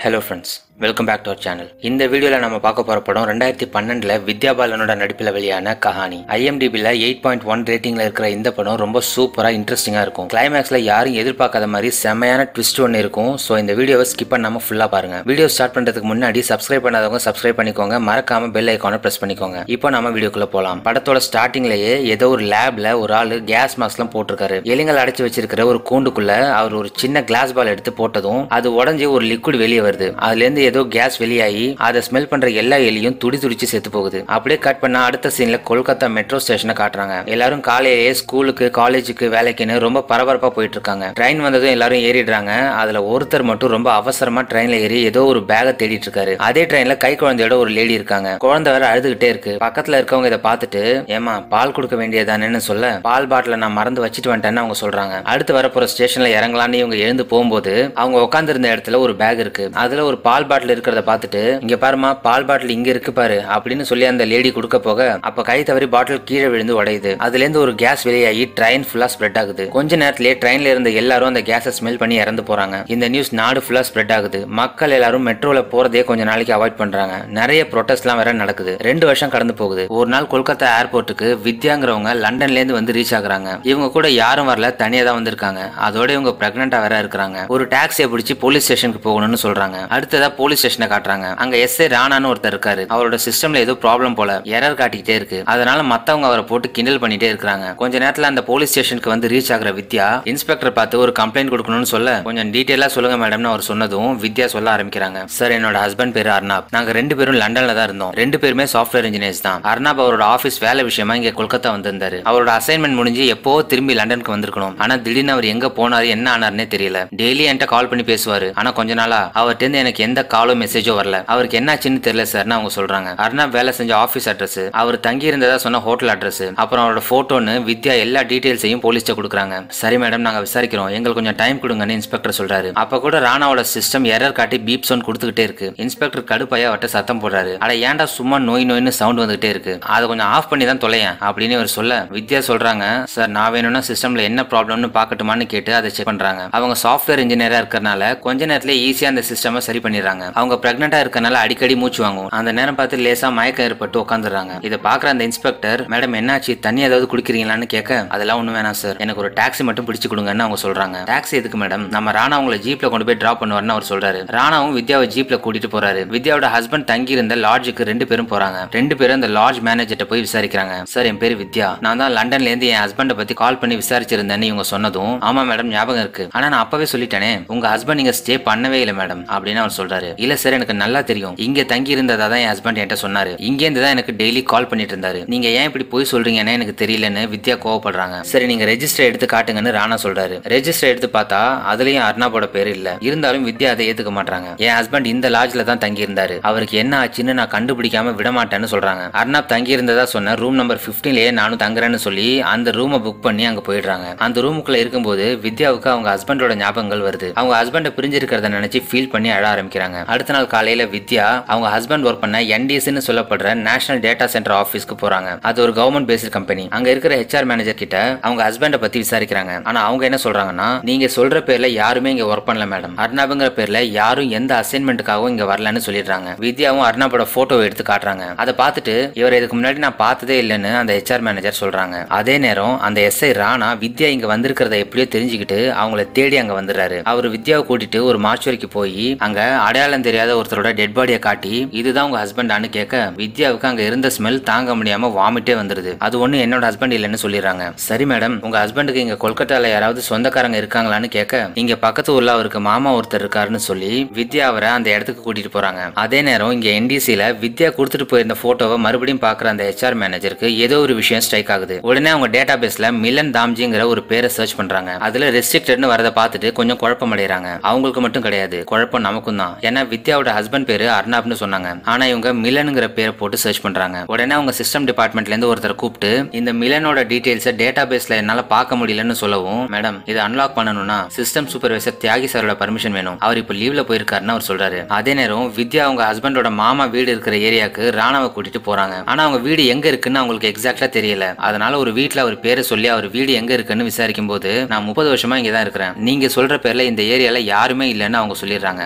hello friends welcome back to our channel இந்த வீடியோவில் நம்ம பார்க்க போகிற படம் ரெண்டாயிரத்தி பன்னெண்டில் வித்யா பாலனோட நடிப்பில் வெளியான கஹானி ஐஎம்டிபியில் எயிட் பாயிண்ட் ஒன் ரேட்டிங்கில் இருக்கிற இந்த படம் ரொம்ப சூப்பராக இன்ட்ரெஸ்டிங்காக இருக்கும் கிளைமேக்ஸில் யாரும் எதிர்பார்க்காத மாதிரி செமையான ட்விஸ்ட் ஒன்று இருக்கும் ஸோ இந்த வீடியோவை ஸ்கிப் பண்ணாமல் ஃபுல்லாக பாருங்க வீடியோ ஸ்டார்ட் பண்ணுறதுக்கு முன்னாடி சப்ஸ்கிரைப் பண்ணாதவங்க சப்ஸ்கிரைப் பண்ணிக்கோங்க மறக்காம பெல் ஐக்கானை ப்ரெஸ் பண்ணிக்கோங்க இப்போ நம்ம வீடியோக்குள்ளே போகலாம் படத்தோட ஸ்டார்டிங்லேயே ஏதோ ஒரு லேப்ல ஒரு ஆள் கேஸ் மாஸ்க்லாம் போட்டிருக்காரு எலிங்கள் அடைச்சி வச்சிருக்கிற ஒரு கூண்டுக்குள்ள அவர் ஒரு சின்ன கிளாஸ் பால் எடுத்து போட்டதும் அது உடஞ்சி ஒரு லிக்விட் வெளியே வருது அதுல இருந்து ஏதோ கேஸ் வெளியாகி அதை ஸ்மெல் பண்ற எல்லா எலியும் துடி துடிச்சு செத்து போகுது அப்படியே கட் பண்ணா அடுத்த சீன்ல கொல்கத்தா மெட்ரோ ஸ்டேஷனை காட்டுறாங்க எல்லாரும் காலையிலேயே ஸ்கூலுக்கு காலேஜுக்கு வேலைக்குன்னு ரொம்ப பரபரப்பா போயிட்டு இருக்காங்க ட்ரெயின் வந்ததும் எல்லாரும் ஏறிடுறாங்க அதுல ஒருத்தர் மட்டும் ரொம்ப அவசரமா ட்ரெயின்ல ஏறி ஏதோ ஒரு பேகை தேடிட்டு இருக்காரு அதே ட்ரெயின்ல கை குழந்தையோட ஒரு லேடி இருக்காங்க குழந்தை வேற அழுதுகிட்டே இருக்கு பக்கத்துல இருக்கவங்க இதை பார்த்துட்டு ஏமா பால் கொடுக்க வேண்டியதானேன்னு சொல்ல பால் பாட்டில நான் மறந்து வச்சுட்டு வந்துட்டேன்னு அவங்க சொல்றாங்க அடுத்து வரப்போற ஸ்டேஷன்ல இறங்கலான்னு இவங்க எழுந்து போகும்போது அவங்க உட்காந்துருந்த இடத்துல ஒரு பேக் இருக்கு அதுல ஒரு பால் பாட்டில் இருக்கிறத பார்த்துட்டு இங்க பாருமா பால் பாட்டில் இங்க இருக்கு பாரு அப்படின்னு சொல்லி அந்த லேடி கொடுக்க போக அப்ப கை தவறி பாட்டில் கீழே விழுந்து உடையுது அதுல இருந்து ஒரு கேஸ் வெளியாகி ட்ரெயின் ஃபுல்லா ஸ்ப்ரெட் ஆகுது கொஞ்ச நேரத்திலேயே ட்ரெயின்ல இருந்த எல்லாரும் அந்த கேஸை ஸ்மெல் பண்ணி இறந்து போறாங்க இந்த நியூஸ் நாடு ஃபுல்லா ஸ்ப்ரெட் ஆகுது மக்கள் எல்லாரும் மெட்ரோல போறதே கொஞ்ச நாளைக்கு அவாய்ட் பண்றாங்க நிறைய ப்ரொட்டஸ்ட்லாம் வேற நடக்குது ரெண்டு வருஷம் கடந்து போகுது ஒரு நாள் கொல்கத்தா ஏர்போர்ட்டுக்கு வித்யாங்கிறவங்க லண்டன்ல இருந்து வந்து ரீச் ஆகுறாங்க இவங்க கூட யாரும் வரல தனியா தான் வந்திருக்காங்க அதோட இவங்க பிரெக்னெண்டா வேற இருக்கிறாங்க ஒரு டாக்ஸியை பிடிச்சி போலீஸ் ஸ்டேஷனுக்கு போகணும்னு சொல்றாங்க அடுத்ததா போலீஸ் ஸ்டேஷனை காட்டுறாங்க அங்க எஸ்ஐ ராணான்னு ஒருத்தர் இருக்காரு அவரோட சிஸ்டம்ல ஏதோ ப்ராப்ளம் போல எரர் காட்டிக்கிட்டே இருக்கு அதனால மத்தவங்க அவரை போட்டு கிண்டல் பண்ணிட்டே இருக்காங்க கொஞ்ச நேரத்துல அந்த போலீஸ் ஸ்டேஷனுக்கு வந்து ரீச் ஆகுற வித்யா இன்ஸ்பெக்டர் பார்த்து ஒரு கம்ப்ளைண்ட் கொடுக்கணும்னு சொல்ல கொஞ்சம் டீட்டெயிலா சொல்லுங்க மேடம்னு அவர் சொன்னதும் வித்யா சொல்ல ஆரம்பிக்கிறாங்க சார் என்னோட ஹஸ்பண்ட் பேரு அர்னாப் நாங்க ரெண்டு பேரும் லண்டன்ல தான் இருந்தோம் ரெண்டு பேருமே சாஃப்ட்வேர் இன்ஜினியர்ஸ் தான் அர்னாப் அவரோட ஆபீஸ் வேலை விஷயமா இங்க கொல்கத்தா வந்திருந்தாரு அவரோட அசைன்மெண்ட் முடிஞ்சு எப்போ திரும்பி லண்டனுக்கு வந்திருக்கணும் ஆனா திடீர்னு அவர் எங்க போனாரு என்ன ஆனாருன்னே தெரியல டெய்லி என்கிட்ட கால் பண்ணி பேசுவாரு ஆனா கொஞ்ச நாளா அவர்கிட்ட இருந்து எனக்கு எந்த காலோ மெசேஜோ வரல அவருக்கு என்னாச்சுன்னு தெரியல சார்னு அவங்க சொல்றாங்க அர்னாப் வேலை செஞ்ச ஆபீஸ் அட்ரஸ் அவர் தங்கி இருந்ததா சொன்ன ஹோட்டல் அட்ரஸ் அப்புறம் அவரோட போட்டோன்னு வித்யா எல்லா டீடைல்ஸையும் போலீஸ்ட்ட கொடுக்குறாங்க சரி மேடம் நாங்க விசாரிக்கிறோம் எங்களுக்கு கொஞ்சம் டைம் கொடுங்கன்னு இன்ஸ்பெக்டர் சொல்றாரு அப்ப கூட ராணாவோட சிஸ்டம் எரர் காட்டி பீப் சவுண்ட் கொடுத்துக்கிட்டே இருக்கு இன்ஸ்பெக்டர் கடுப்பாயா அவட்ட சத்தம் போடுறாரு அட ஏன்டா சும்மா நோய் நோய்னு சவுண்ட் வந்துகிட்டே இருக்கு அதை கொஞ்சம் ஆஃப் பண்ணி தான் தொலையேன் அப்படின்னு இவர் சொல்ல வித்யா சொல்றாங்க சார் நான் வேணும்னா சிஸ்டம்ல என்ன ப்ராப்ளம்னு பார்க்கட்டுமான்னு கேட்டு அதை செக் பண்றாங்க அவங்க சாஃப்ட்வேர் இன்ஜினியரா இருக்கறனால கொஞ்ச நேரத்துல ஈஸியா அந்த சிஸ்டமை சரி பண்ணிடுறாங்க அவங்க பிரெக்னெண்டா இருக்கறனால அடிக்கடி மூச்சு வாங்கும் அந்த நேரம் பார்த்து லேசா மயக்கம் ஏற்பட்டு உட்காந்துறாங்க இதை பாக்குற அந்த இன்ஸ்பெக்டர் மேடம் என்னாச்சு தண்ணி ஏதாவது குடிக்கிறீங்களான்னு கேட்க அதெல்லாம் ஒண்ணு வேணாம் சார் எனக்கு ஒரு டாக்ஸி மட்டும் பிடிச்சு கொடுங்கன்னு அவங்க சொல்றாங்க டாக்ஸி எதுக்கு மேடம் நம்ம ராணா உங்களை ஜீப்ல கொண்டு போய் டிராப் பண்ணுவார்னு அவர் சொல்றாரு ராணாவும் வித்யாவை ஜீப்ல கூட்டிட்டு போறாரு வித்யாவோட ஹஸ்பண்ட் தங்கி இருந்த லாட்ஜுக்கு ரெண்டு பேரும் போறாங்க ரெண்டு பேரும் அந்த லாட்ஜ் மேனேஜர்ட்ட போய் விசாரிக்கிறாங்க சார் என் பேரு வித்யா நான் தான் லண்டன்ல இருந்து என் ஹஸ்பண்டை பத்தி கால் பண்ணி விசாரிச்சிருந்தேன்னு இவங்க சொன்னதும் ஆமா மேடம் ஞாபகம் இருக்கு ஆனா நான் அப்பவே சொல்லிட்டேனே உங்க ஹஸ்பண்ட் நீங்க ஸ்டே பண்ணவே இல்லை மேடம் அப்படின்னு அவர் சொல்றாரு இல்ல சார் எனக்கு நல்லா தெரியும் இங்க தங்கி இருந்ததா தான் என் ஹஸ்பண்ட் என்கிட்ட சொன்னாரு இங்க இருந்து தான் எனக்கு டெய்லி கால் பண்ணிட்டு இருந்தாரு நீங்க ஏன் இப்படி போய் சொல்றீங்கன்னு எனக்கு தெரியலன்னு வித்யா கோவப்படுறாங்க சரி நீங்க ரெஜிஸ்டர் எடுத்து காட்டுங்கன்னு ராணா சொல்றாரு ரெஜிஸ்டர் எடுத்து பார்த்தா அதுலயும் அர்ணாபோட பேர் இல்ல இருந்தாலும் வித்யா அதை ஏத்துக்க மாட்டாங்க என் ஹஸ்பண்ட் இந்த லாட்ஜ்ல தான் தங்கி இருந்தாரு அவருக்கு என்ன ஆச்சுன்னு நான் கண்டுபிடிக்காம விட மாட்டேன்னு சொல்றாங்க அர்ணாப் தங்கி இருந்ததா சொன்ன ரூம் நம்பர் 15லயே நானும் தங்குறேன்னு சொல்லி அந்த ரூமை புக் பண்ணி அங்க போயிடுறாங்க அந்த ரூமுக்குள்ள இருக்கும்போது வித்யாவுக்கு அவங்க ஹஸ்பண்டோட ஞாபகங்கள் வருது அவங்க ஹஸ்பண்டை பிரிஞ்சிருக்கிறத நினைச்சு ஃபீல் பண்ணி அழ ஆரம்பிக்கிறாங்க அடுத்த நாள் காலையில வித்யா அவங்க ஹஸ்பண்ட் ஒர்க் பண்ண என்டிஎஸ்ன்னு சொல்லப்படுற நேஷனல் டேட்டா சென்டர் ஆஃபீஸ்க்கு போறாங்க அது ஒரு கவர்மெண்ட் பேஸ்ட் கம்பெனி அங்க இருக்கிற ஹெச்ஆர் மேனேஜர் கிட்ட அவங்க ஹஸ்பண்டை பத்தி விசாரிக்கிறாங்க ஆனா அவங்க என்ன சொல்றாங்கன்னா நீங்க சொல்ற பேர்ல யாருமே இங்க ஒர்க் பண்ணல மேடம் அர்ணாபுங்கிற பேர்ல யாரும் எந்த அசைன்மெண்ட்டுக்காகவும் இங்க வரலன்னு சொல்லிடுறாங்க வித்யாவும் அர்ணாபோட போட்டோவை எடுத்து காட்டுறாங்க அதை பார்த்துட்டு இவர் இதுக்கு முன்னாடி நான் பார்த்ததே இல்லைன்னு அந்த ஹெச்ஆர் மேனேஜர் சொல்றாங்க அதே நேரம் அந்த எஸ்ஐ ராணா வித்யா இங்க வந்திருக்கிறத எப்படியோ தெரிஞ்சுக்கிட்டு அவங்கள தேடி அங்க வந்துடுறாரு அவர் வித்யாவை கூட்டிட்டு ஒரு மார்ச்சுவரிக்கு போய் அங்க அடையாளம் தெரியாத ஒருத்தரோட டெட் பாடியை காட்டி இதுதான் உங்க ஹஸ்பண்டான்னு கேட்க வித்யாவுக்கு அங்க இருந்த ஸ்மெல் தாங்க முடியாம வாமிட்டே வந்துருது அது ஒண்ணு என்னோட ஹஸ்பண்ட் இல்லைன்னு சொல்லிடுறாங்க சரி மேடம் உங்க ஹஸ்பண்டுக்கு இங்க கொல்கத்தால யாராவது சொந்தக்காரங்க இருக்காங்களான்னு கேட்க இங்க பக்கத்து ஊர்ல அவருக்கு மாமா ஒருத்தர் இருக்காருன்னு சொல்லி வித்யா அவரை அந்த இடத்துக்கு கூட்டிட்டு போறாங்க அதே நேரம் இங்க என்டிசில வித்யா கொடுத்துட்டு போயிருந்த போட்டோவை மறுபடியும் பாக்குற அந்த ஹெச்ஆர் மேனேஜருக்கு ஏதோ ஒரு விஷயம் ஸ்ட்ரைக் ஆகுது உடனே அவங்க டேட்டா பேஸ்ல மிலன் தாம்ஜிங்கிற ஒரு பேரை சர்ச் பண்றாங்க அதுல ரெஸ்ட்ரிக்டட்னு வரதை பார்த்துட்டு கொஞ்சம் குழப்பம் அடைறாங்க அவங்களுக்கு மட்டும் கிடையாது குழப்பம் நமக்கும் தான் ஏன்னா வித்யாவோட ஹஸ்பண்ட் பேரு அர்ணாப்னு சொன்னாங்க ஆனா இவங்க மிலனுங்கிற பேரை போட்டு சர்ச் பண்றாங்க உடனே அவங்க சிஸ்டம் டிபார்ட்மெண்ட்ல இருந்து ஒருத்தர் கூப்பிட்டு இந்த மிலனோட டீடைல்ஸை டேட்டா பேஸ்ல என்னால பார்க்க முடியலன்னு சொல்லவும் மேடம் இதை அன்லாக் பண்ணணும்னா சிஸ்டம் சூப்பர்வைசர் தியாகி சாரோட பர்மிஷன் வேணும் அவர் இப்போ லீவ்ல போயிருக்காருன்னு அவர் சொல்றாரு அதே நேரம் வித்யா அவங்க ஹஸ்பண்டோட மாமா வீடு இருக்கிற ஏரியாக்கு ராணாவை கூட்டிட்டு போறாங்க ஆனா அவங்க வீடு எங்க இருக்குன்னு அவங்களுக்கு எக்ஸாக்டா தெரியல அதனால ஒரு வீட்ல அவர் பேரை சொல்லி அவர் வீடு எங்க இருக்குன்னு விசாரிக்கும் போது நான் முப்பது வருஷமா இங்க தான் இருக்கிறேன் நீங்க சொல்ற பேர்ல இந்த ஏரியால யாருமே இல்லைன்னு அவங்க சொல்லிடுறாங்க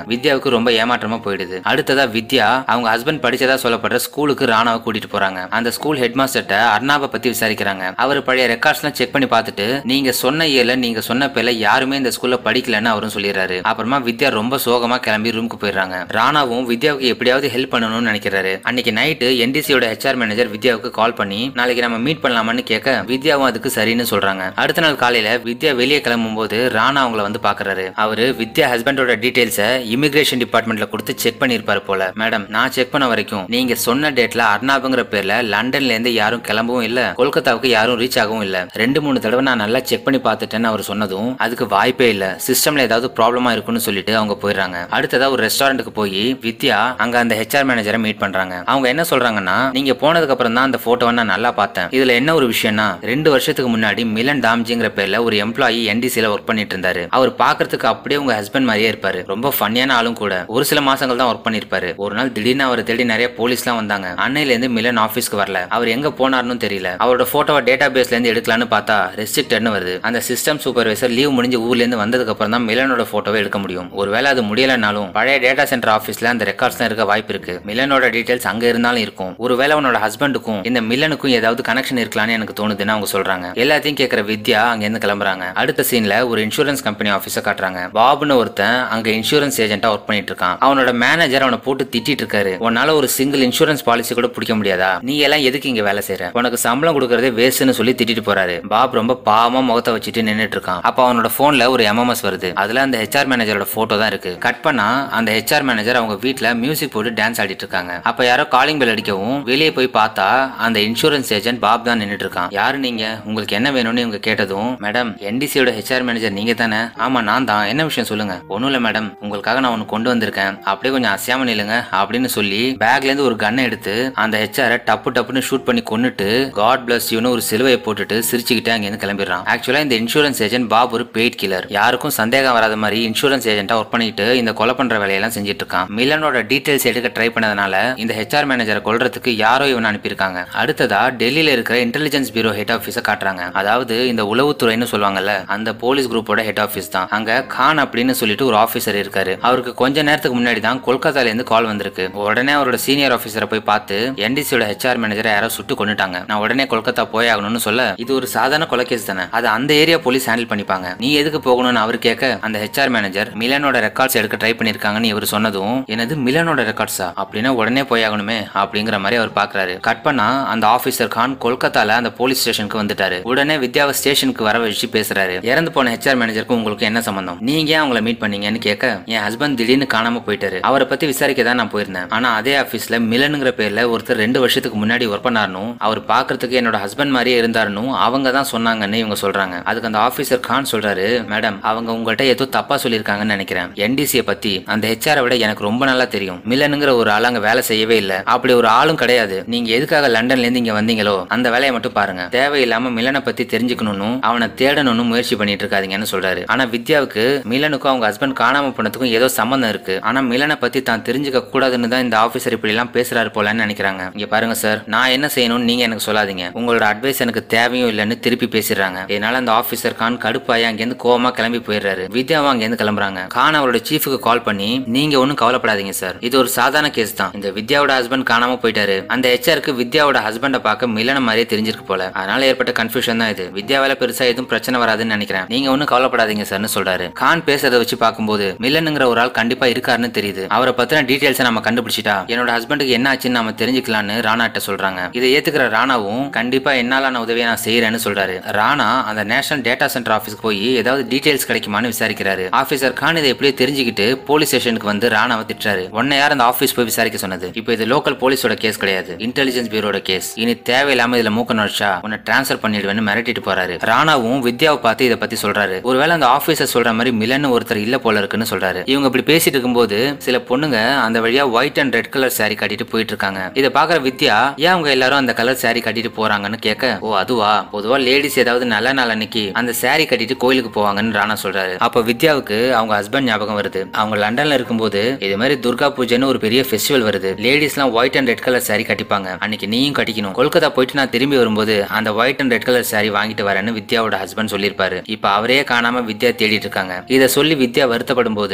வித்யாவுக்கு ரொம்ப ஏமாற்றமா போயிடுது அடுத்ததா வித்யா அவங்க ஹஸ்பண்ட் படிச்சதா சொல்லப்படுற ஸ்கூலுக்கு ராணாவை கூட்டிட்டு போறாங்க அந்த ஸ்கூல் ஹெட் மாஸ்டர்ட்ட அர்ணாவை பத்தி விசாரிக்கிறாங்க அவர் பழைய ரெக்கார்ட்ஸ் எல்லாம் செக் பண்ணி பார்த்துட்டு நீங்க சொன்ன இயல நீங்க சொன்ன பேர்ல யாருமே இந்த ஸ்கூல்ல படிக்கலன்னு அவரும் சொல்லிடுறாரு அப்புறமா வித்யா ரொம்ப சோகமா கிளம்பி ரூமுக்கு போயிடுறாங்க ராணாவும் வித்யாவுக்கு எப்படியாவது ஹெல்ப் பண்ணணும்னு நினைக்கிறாரு அன்னைக்கு நைட்டு என்டிசியோட ஹெச்ஆர் மேனேஜர் வித்யாவுக்கு கால் பண்ணி நாளைக்கு நம்ம மீட் பண்ணலாமான்னு கேட்க வித்யாவும் அதுக்கு சரின்னு சொல்றாங்க அடுத்த நாள் காலையில வித்யா வெளியே கிளம்பும் போது ராணா அவங்கள வந்து பாக்குறாரு அவரு வித்யா ஹஸ்பண்டோட டீடைல்ஸை இமிகிரேஷன் டிபார்ட்மெண்ட்ல கொடுத்து செக் பண்ணிருப்பாரு போல மேடம் நான் செக் பண்ண வரைக்கும் நீங்க சொன்ன டேட்ல அர்ணாபுங்கிற பேர்ல லண்டன்ல இருந்து யாரும் கிளம்பவும் இல்ல கொல்கத்தாவுக்கு யாரும் ரீச் ஆகவும் இல்ல ரெண்டு மூணு தடவை நான் நல்லா செக் பண்ணி பார்த்துட்டேன்னு அவர் சொன்னதும் அதுக்கு வாய்ப்பே இல்ல சிஸ்டம்ல ஏதாவது ப்ராப்ளமா இருக்குன்னு சொல்லிட்டு அவங்க போயிடுறாங்க அடுத்ததா ஒரு ரெஸ்டாரண்ட்டுக்கு போய் வித்யா அங்க அந்த ஹெச்ஆர் மேனேஜரை மீட் பண்றாங்க அவங்க என்ன சொல்றாங்கன்னா நீங்க போனதுக்கு அப்புறம் தான் அந்த போட்டோவை நான் நல்லா பார்த்தேன் இதுல என்ன ஒரு விஷயம்னா ரெண்டு வருஷத்துக்கு முன்னாடி மிலன் டாம்ஜிங்கிற பேர்ல ஒரு எம்ப்ளாயி என்டிசில ஒர்க் பண்ணிட்டு இருந்தாரு அவர் பாக்குறதுக்கு அப்படியே உங்க ஹஸ்பண்ட் மாதிரியே இருப்பாரு ரொம்ப ஃபன்னியான ஆளும் கூட ஒரு சில மாசங்கள் தான் ஒர்க் பண்ணிருப்பாரு ஒரு நாள் திடீர்னு அவரை தேடி நிறைய போலீஸ்லாம் வந்தாங்க அன்னையில இருந்து மிலன் ஆபீஸ்க்கு வரல அவர் எங்க போனாருன்னு தெரியல அவரோட போட்டோவை டேட்டா பேஸ்ல இருந்து எடுக்கலாம்னு பார்த்தா ரெஸ்ட்ரிக்டட்னு வருது அந்த சிஸ்டம் சூப்பர்வைசர் லீவ் முடிஞ்சு ஊர்ல இருந்து வந்ததுக்கு அப்புறம் தான் மிலனோட போட்டோவை எடுக்க முடியும் ஒருவேளை அது முடியலனாலும் பழைய டேட்டா சென்டர் ஆபீஸ்ல அந்த ரெக்கார்ட்ஸ் தான் இருக்க வாய்ப்பு இருக்கு மிலனோட டீடைல்ஸ் அங்க இருந்தாலும் இருக்கும் ஒருவேளை உன்னோட ஹஸ்பண்டுக்கும் இந்த மில்லனுக்கும் ஏதாவது கனெக்ஷன் இருக்கலாம்னு எனக்கு தோணுதுன்னு அவங்க சொல்றாங்க எல்லாத்தையும் கேட்கிற வித்யா அங்க இருந்து கிளம்புறாங்க அடுத்த சீன்ல ஒரு இன்சூரன்ஸ் கம்பெனி ஆபீஸ காட்டுறாங்க பாபுன்னு ஒருத்தன் அங்க இன்சூரன்ஸ் ஏஜென்ட்டா ஒர்க் பண்ணிட்டு இருக்கான் அவனோட மேனேஜர் அவனை போட்டு திட்டிட்டு இருக்காரு உன்னால ஒரு சிங்கிள் இன்சூரன்ஸ் பாலிசி கூட பிடிக்க முடியாதா நீ எல்லாம் எதுக்கு இங்க வேலை செய்யற உனக்கு சம்பளம் கொடுக்கறதே வேஸ்ட்னு சொல்லி திட்டிட்டு போறாரு பாப் ரொம்ப பாவமா முகத்தை வச்சுட்டு நின்னுட்டு இருக்கான் அப்ப அவனோட போன்ல ஒரு எம்எம்எஸ் வருது அதுல அந்த ஹெச்ஆர் மேனேஜரோட போட்டோ தான் இருக்கு கட் பண்ணா அந்த ஹெச்ஆர் மேனேஜர் அவங்க வீட்ல மியூசிக் போட்டு டான்ஸ் ஆடிட்டு இருக்காங்க அப்ப யாரோ காலிங் பெல் அடிக்கவும் வெளியே போய் பார்த்தா அந்த இன்சூரன்ஸ் ஏஜென்ட் பாப் தான் நின்னுட்டு இருக்கான் யாரு நீங்க உங்களுக்கு என்ன வேணும்னு இவங்க கேட்டதும் மேடம் என்டிசியோட ஹெச்ஆர் மேனேஜர் நீங்க தானே ஆமா நான் தான் என்ன விஷயம் சொல்லுங்க ஒண்ணும் இல்ல மேடம் உங்களுக்காக நான் ஒன்னு கொண்டு வந்திருக்கேன் அப்படியே கொஞ்சம் அசையாம நில்லுங்க அப்படின்னு சொல்லி பேக்ல இருந்து ஒரு கன்னை எடுத்து அந்த ஹெச்ஆரை டப்பு டப்புன்னு ஷூட் பண்ணி கொன்னுட்டு காட் பிளஸ் யூன்னு ஒரு சிலுவையை போட்டுட்டு சிரிச்சுக்கிட்டே அங்கேருந்து கிளம்பிடுறான் ஆக்சுவலா இந்த இன்சூரன்ஸ் ஏஜென்ட் பாப் ஒரு பெய்ட் கில்லர் யாருக்கும் சந்தேகம் வராத மாதிரி இன்சூரன்ஸ் ஏஜென்ட்டா ஒர்க் பண்ணிட்டு இந்த கொலை பண்ற வேலையெல்லாம் செஞ்சுட்டு இருக்கான் மில்லனோட டீடைல்ஸ் எடுக்க ட்ரை பண்ணதுனால இந்த ஹெச்ஆர் மேனேஜரை கொல்றதுக்கு யாரோ இவன் அனுப்பியிருக்காங்க அடுத்ததா டெல்லியில இருக்கிற இன்டெலிஜென்ஸ் பியூரோ ஹெட் ஆஃபீஸை காட்டுறாங்க அதாவது இந்த உளவுத்துறைன்னு சொல்லுவாங்கல்ல அந்த போலீஸ் குரூப்போட ஹெட் ஆஃபீஸ் தான் அங்க கான் அப்படின்னு சொல்லிட்டு ஒரு ஆபீசர் இருக்காரு அவருக்கு கொஞ்ச நேரத்துக்கு முன்னாடி தான் கொல்கத்தால இருந்து கால் வந்திருக்கு உடனே அவரோட சீனியர் ஆபீசரை போய் பார்த்து என்டிசியோட ஹெச்ஆர் மேனேஜரை யாரோ சுட்டு கொண்டுட்டாங்க நான் உடனே கொல்கத்தா போய் ஆகணும்னு சொல்ல இது ஒரு சாதாரண கொலை கேஸ் தானே அது அந்த ஏரியா போலீஸ் ஹேண்டில் பண்ணிப்பாங்க நீ எதுக்கு போகணும்னு அவர் கேட்க அந்த ஹெச்ஆர் மேனேஜர் மிலனோட ரெக்கார்ட்ஸ் எடுக்க ட்ரை பண்ணிருக்காங்கன்னு இவர் சொன்னதும் எனது மிலனோட ரெக்கார்ட்ஸா அப்படின்னா உடனே போய் ஆகணுமே அப்படிங்கிற மாதிரி அவர் பாக்குறாரு கட் பண்ணா அந்த ஆபீசர் கான் கொல்கத்தால அந்த போலீஸ் ஸ்டேஷனுக்கு வந்துட்டாரு உடனே வித்யாவை ஸ்டேஷனுக்கு வர வச்சு பேசுறாரு இறந்து போன ஹெச்ஆர் மேனேஜருக்கு உங்களுக்கு என்ன சம்பந்தம் நீங்க ஏன் அவங்கள மீட் பண்ணீங்கன்னு கேட்க என் ஹஸ்பண்ட் திடீர்னு காணாம போயிட்டாரு அவரை பத்தி விசாரிக்க தான் நான் போயிருந்தேன் ஆனா அதே ஆபீஸ்ல மிலனுங்கிற பேர்ல ஒருத்தர் ரெண்டு வருஷத்துக்கு முன்னாடி ஒர்க் பண்ணாருனும் அவர் பாக்குறதுக்கு என்னோட ஹஸ்பண்ட் மாதிரியே இருந்தாருனும் அவங்க தான் சொன்னாங்கன்னு இவங்க சொல்றாங்க அதுக்கு அந்த ஆபீசர் கான் சொல்றாரு மேடம் அவங்க உங்கள்கிட்ட ஏதோ தப்பா சொல்லியிருக்காங்கன்னு நினைக்கிறேன் என்டிசியை பத்தி அந்த ஹெச்ஆரை விட எனக்கு ரொம்ப நல்லா தெரியும் மில்லனுங்கிற ஒரு ஆள் அங்க வேலை செய்யவே இல்ல அப்படி ஒரு ஆளும் கிடையாது நீங்க எதுக்காக லண்டன்ல இருந்து இங்க வந்தீங்களோ அந்த வேலையை மட்டும் பாருங்க தேவையில்லாம மில்லனை பத்தி தெரிஞ்சுக்கணும்னு அவனை தேடணும்னு முயற்சி பண்ணிட்டு இருக்காதீங்கன்னு சொல்றாரு ஆனா வித்யாவுக்கு மிலனுக்கும் அவங்க ஹஸ்பண்ட் காணாம போனதுக்கும் ஏதோ சம்பந்தம் இருக்கு ஆனா மிலனை பத்தி தான் தெரிஞ்சுக்க கூடாதுன்னு தான் இந்த ஆபீசர் இப்படி எல்லாம் பேசுறாரு போலன்னு நினைக்கிறாங்க இங்க பாருங்க சார் நான் என்ன செய்யணும்னு நீங்க எனக்கு சொல்லாதீங்க உங்களோட அட்வைஸ் எனக்கு தேவையும் இல்லைன்னு திருப்பி பேசிடுறாங்க இதனால அந்த ஆபீசர் கான் கடுப்பாயி அங்கேருந்து கோவமா கிளம்பி போயிடுறாரு வித்யாவும் அங்கேருந்து கிளம்புறாங்க கான் அவரோட சீஃபுக்கு கால் பண்ணி நீங்க ஒன்றும் கவலைப்படாதீங்க சார் இது ஒரு சாதாரண கேஸ் தான் இந்த வித்யாவோட ஹஸ்பண்ட் காணாம போயிட்டாரு அந்த ஹெச்ஆருக்கு வித்யாவோட ஹஸ்பண்டை பார்க்க மிலன மாதிரியே தெரிஞ்சிருக்கு போல அதனால ஏற்பட்ட கன்ஃபியூஷன் தான் இது வித்யாவால பெருசா எதுவும் பிரச்சனை வராதுன்னு நினைக்கிறேன் நீங்க ஒன்றும் கவலைப்படாதீங்க சார்னு சொல்றாரு கான் பேசுறத வச்சு பார்க்கும்போது மில்லனுங்கிற ஒரு ஆள் கண்டிப்பா இருக்காருன்னு தெரியுது அவரை பத்தின டீடைல்ஸை நம்ம கண்டுபிடிச்சிட்டா என்னோட ஹஸ்பண்டுக்கு என்ன ஆச்சுன்னு நம்ம தெரிஞ்சுக்கலாம்னு ராணாட்ட சொல்றாங்க இதை ஏத்துக்கிற ராணாவும் கண்டிப்பா என்னாலான உதவியை நான் செய்யறேன்னு சொல்றாரு ராணா அந்த நேஷனல் டேட்டா சென்டர் ஆஃபீஸ்க்கு போய் ஏதாவது டீடைல்ஸ் கிடைக்குமான்னு விசாரிக்கிறாரு ஆபீசர் கான் இதை எப்படியோ தெரிஞ்சுக்கிட்டு போலீஸ் ஸ்டேஷனுக்கு வந்து ராணாவை திட்டுறாரு உன்னை யார் அந்த ஆபீஸ் போய் விசாரிக்க சொன்னது இப்போ இது லோக்கல் போலீஸோட கேஸ் கிடையாது இன்டெலிஜென்ஸ் பியூரோட கேஸ் இனி தேவையில்லாம இதுல மூக்க நுழைச்சா உன்னை டிரான்ஸ்ஃபர் பண்ணிடுவேன்னு மிரட்டிட்டு போறாரு ராணாவும் வித்யாவை பார்த்து இதை பத்தி சொல்றாரு ஒருவேளை அந்த ஆபீசர் சொல்ற மாதிரி மிலன் ஒருத்தர் இல்ல போல இருக்குன்னு சொல்றாரு இவங்க இப்படி பேசிட்டு இருக்கும்போது சில பொண்ணுங்க அந்த வழியா white and red colour saree கட்டிட்டு போயிட்டு இருக்காங்க இதை பாக்குற வித்யா ஏன் அவங்க எல்லாரும் அந்த கலர் saree கட்டிட்டு போறாங்கன்னு கேட்க ஓ அதுவா பொதுவா லேடிஸ் ஏதாவது நல்ல நாள் அன்னைக்கு அந்த saree கட்டிட்டு கோயிலுக்கு போவாங்கன்னு ராணா சொல்றாரு அப்ப வித்யாவுக்கு அவங்க ஹஸ்பண்ட் ஞாபகம் வருது அவங்க லண்டன்ல இருக்கும்போது இது மாதிரி துர்கா பூஜைன்னு ஒரு பெரிய ஃபெஸ்டிவல் வருது லேடிஸ்லாம் white and red colour saree கட்டிப்பாங்க அன்னைக்கு நீயும் கட்டிக்கணும் கொல்கத்தா போயிட்டு நான் திரும்பி வரும்போது அந்த white and red colour saree வாங்கிட்டு வரேன்னு வித்யாவோட ஹஸ்பண்ட் சொல்லியிருப்பாரு இப்ப அவரே காணாம வித்யா தேடிட்டு இருக்காங்க இதை சொல்லி வித்யா வருத்தப்படும் போது ராணா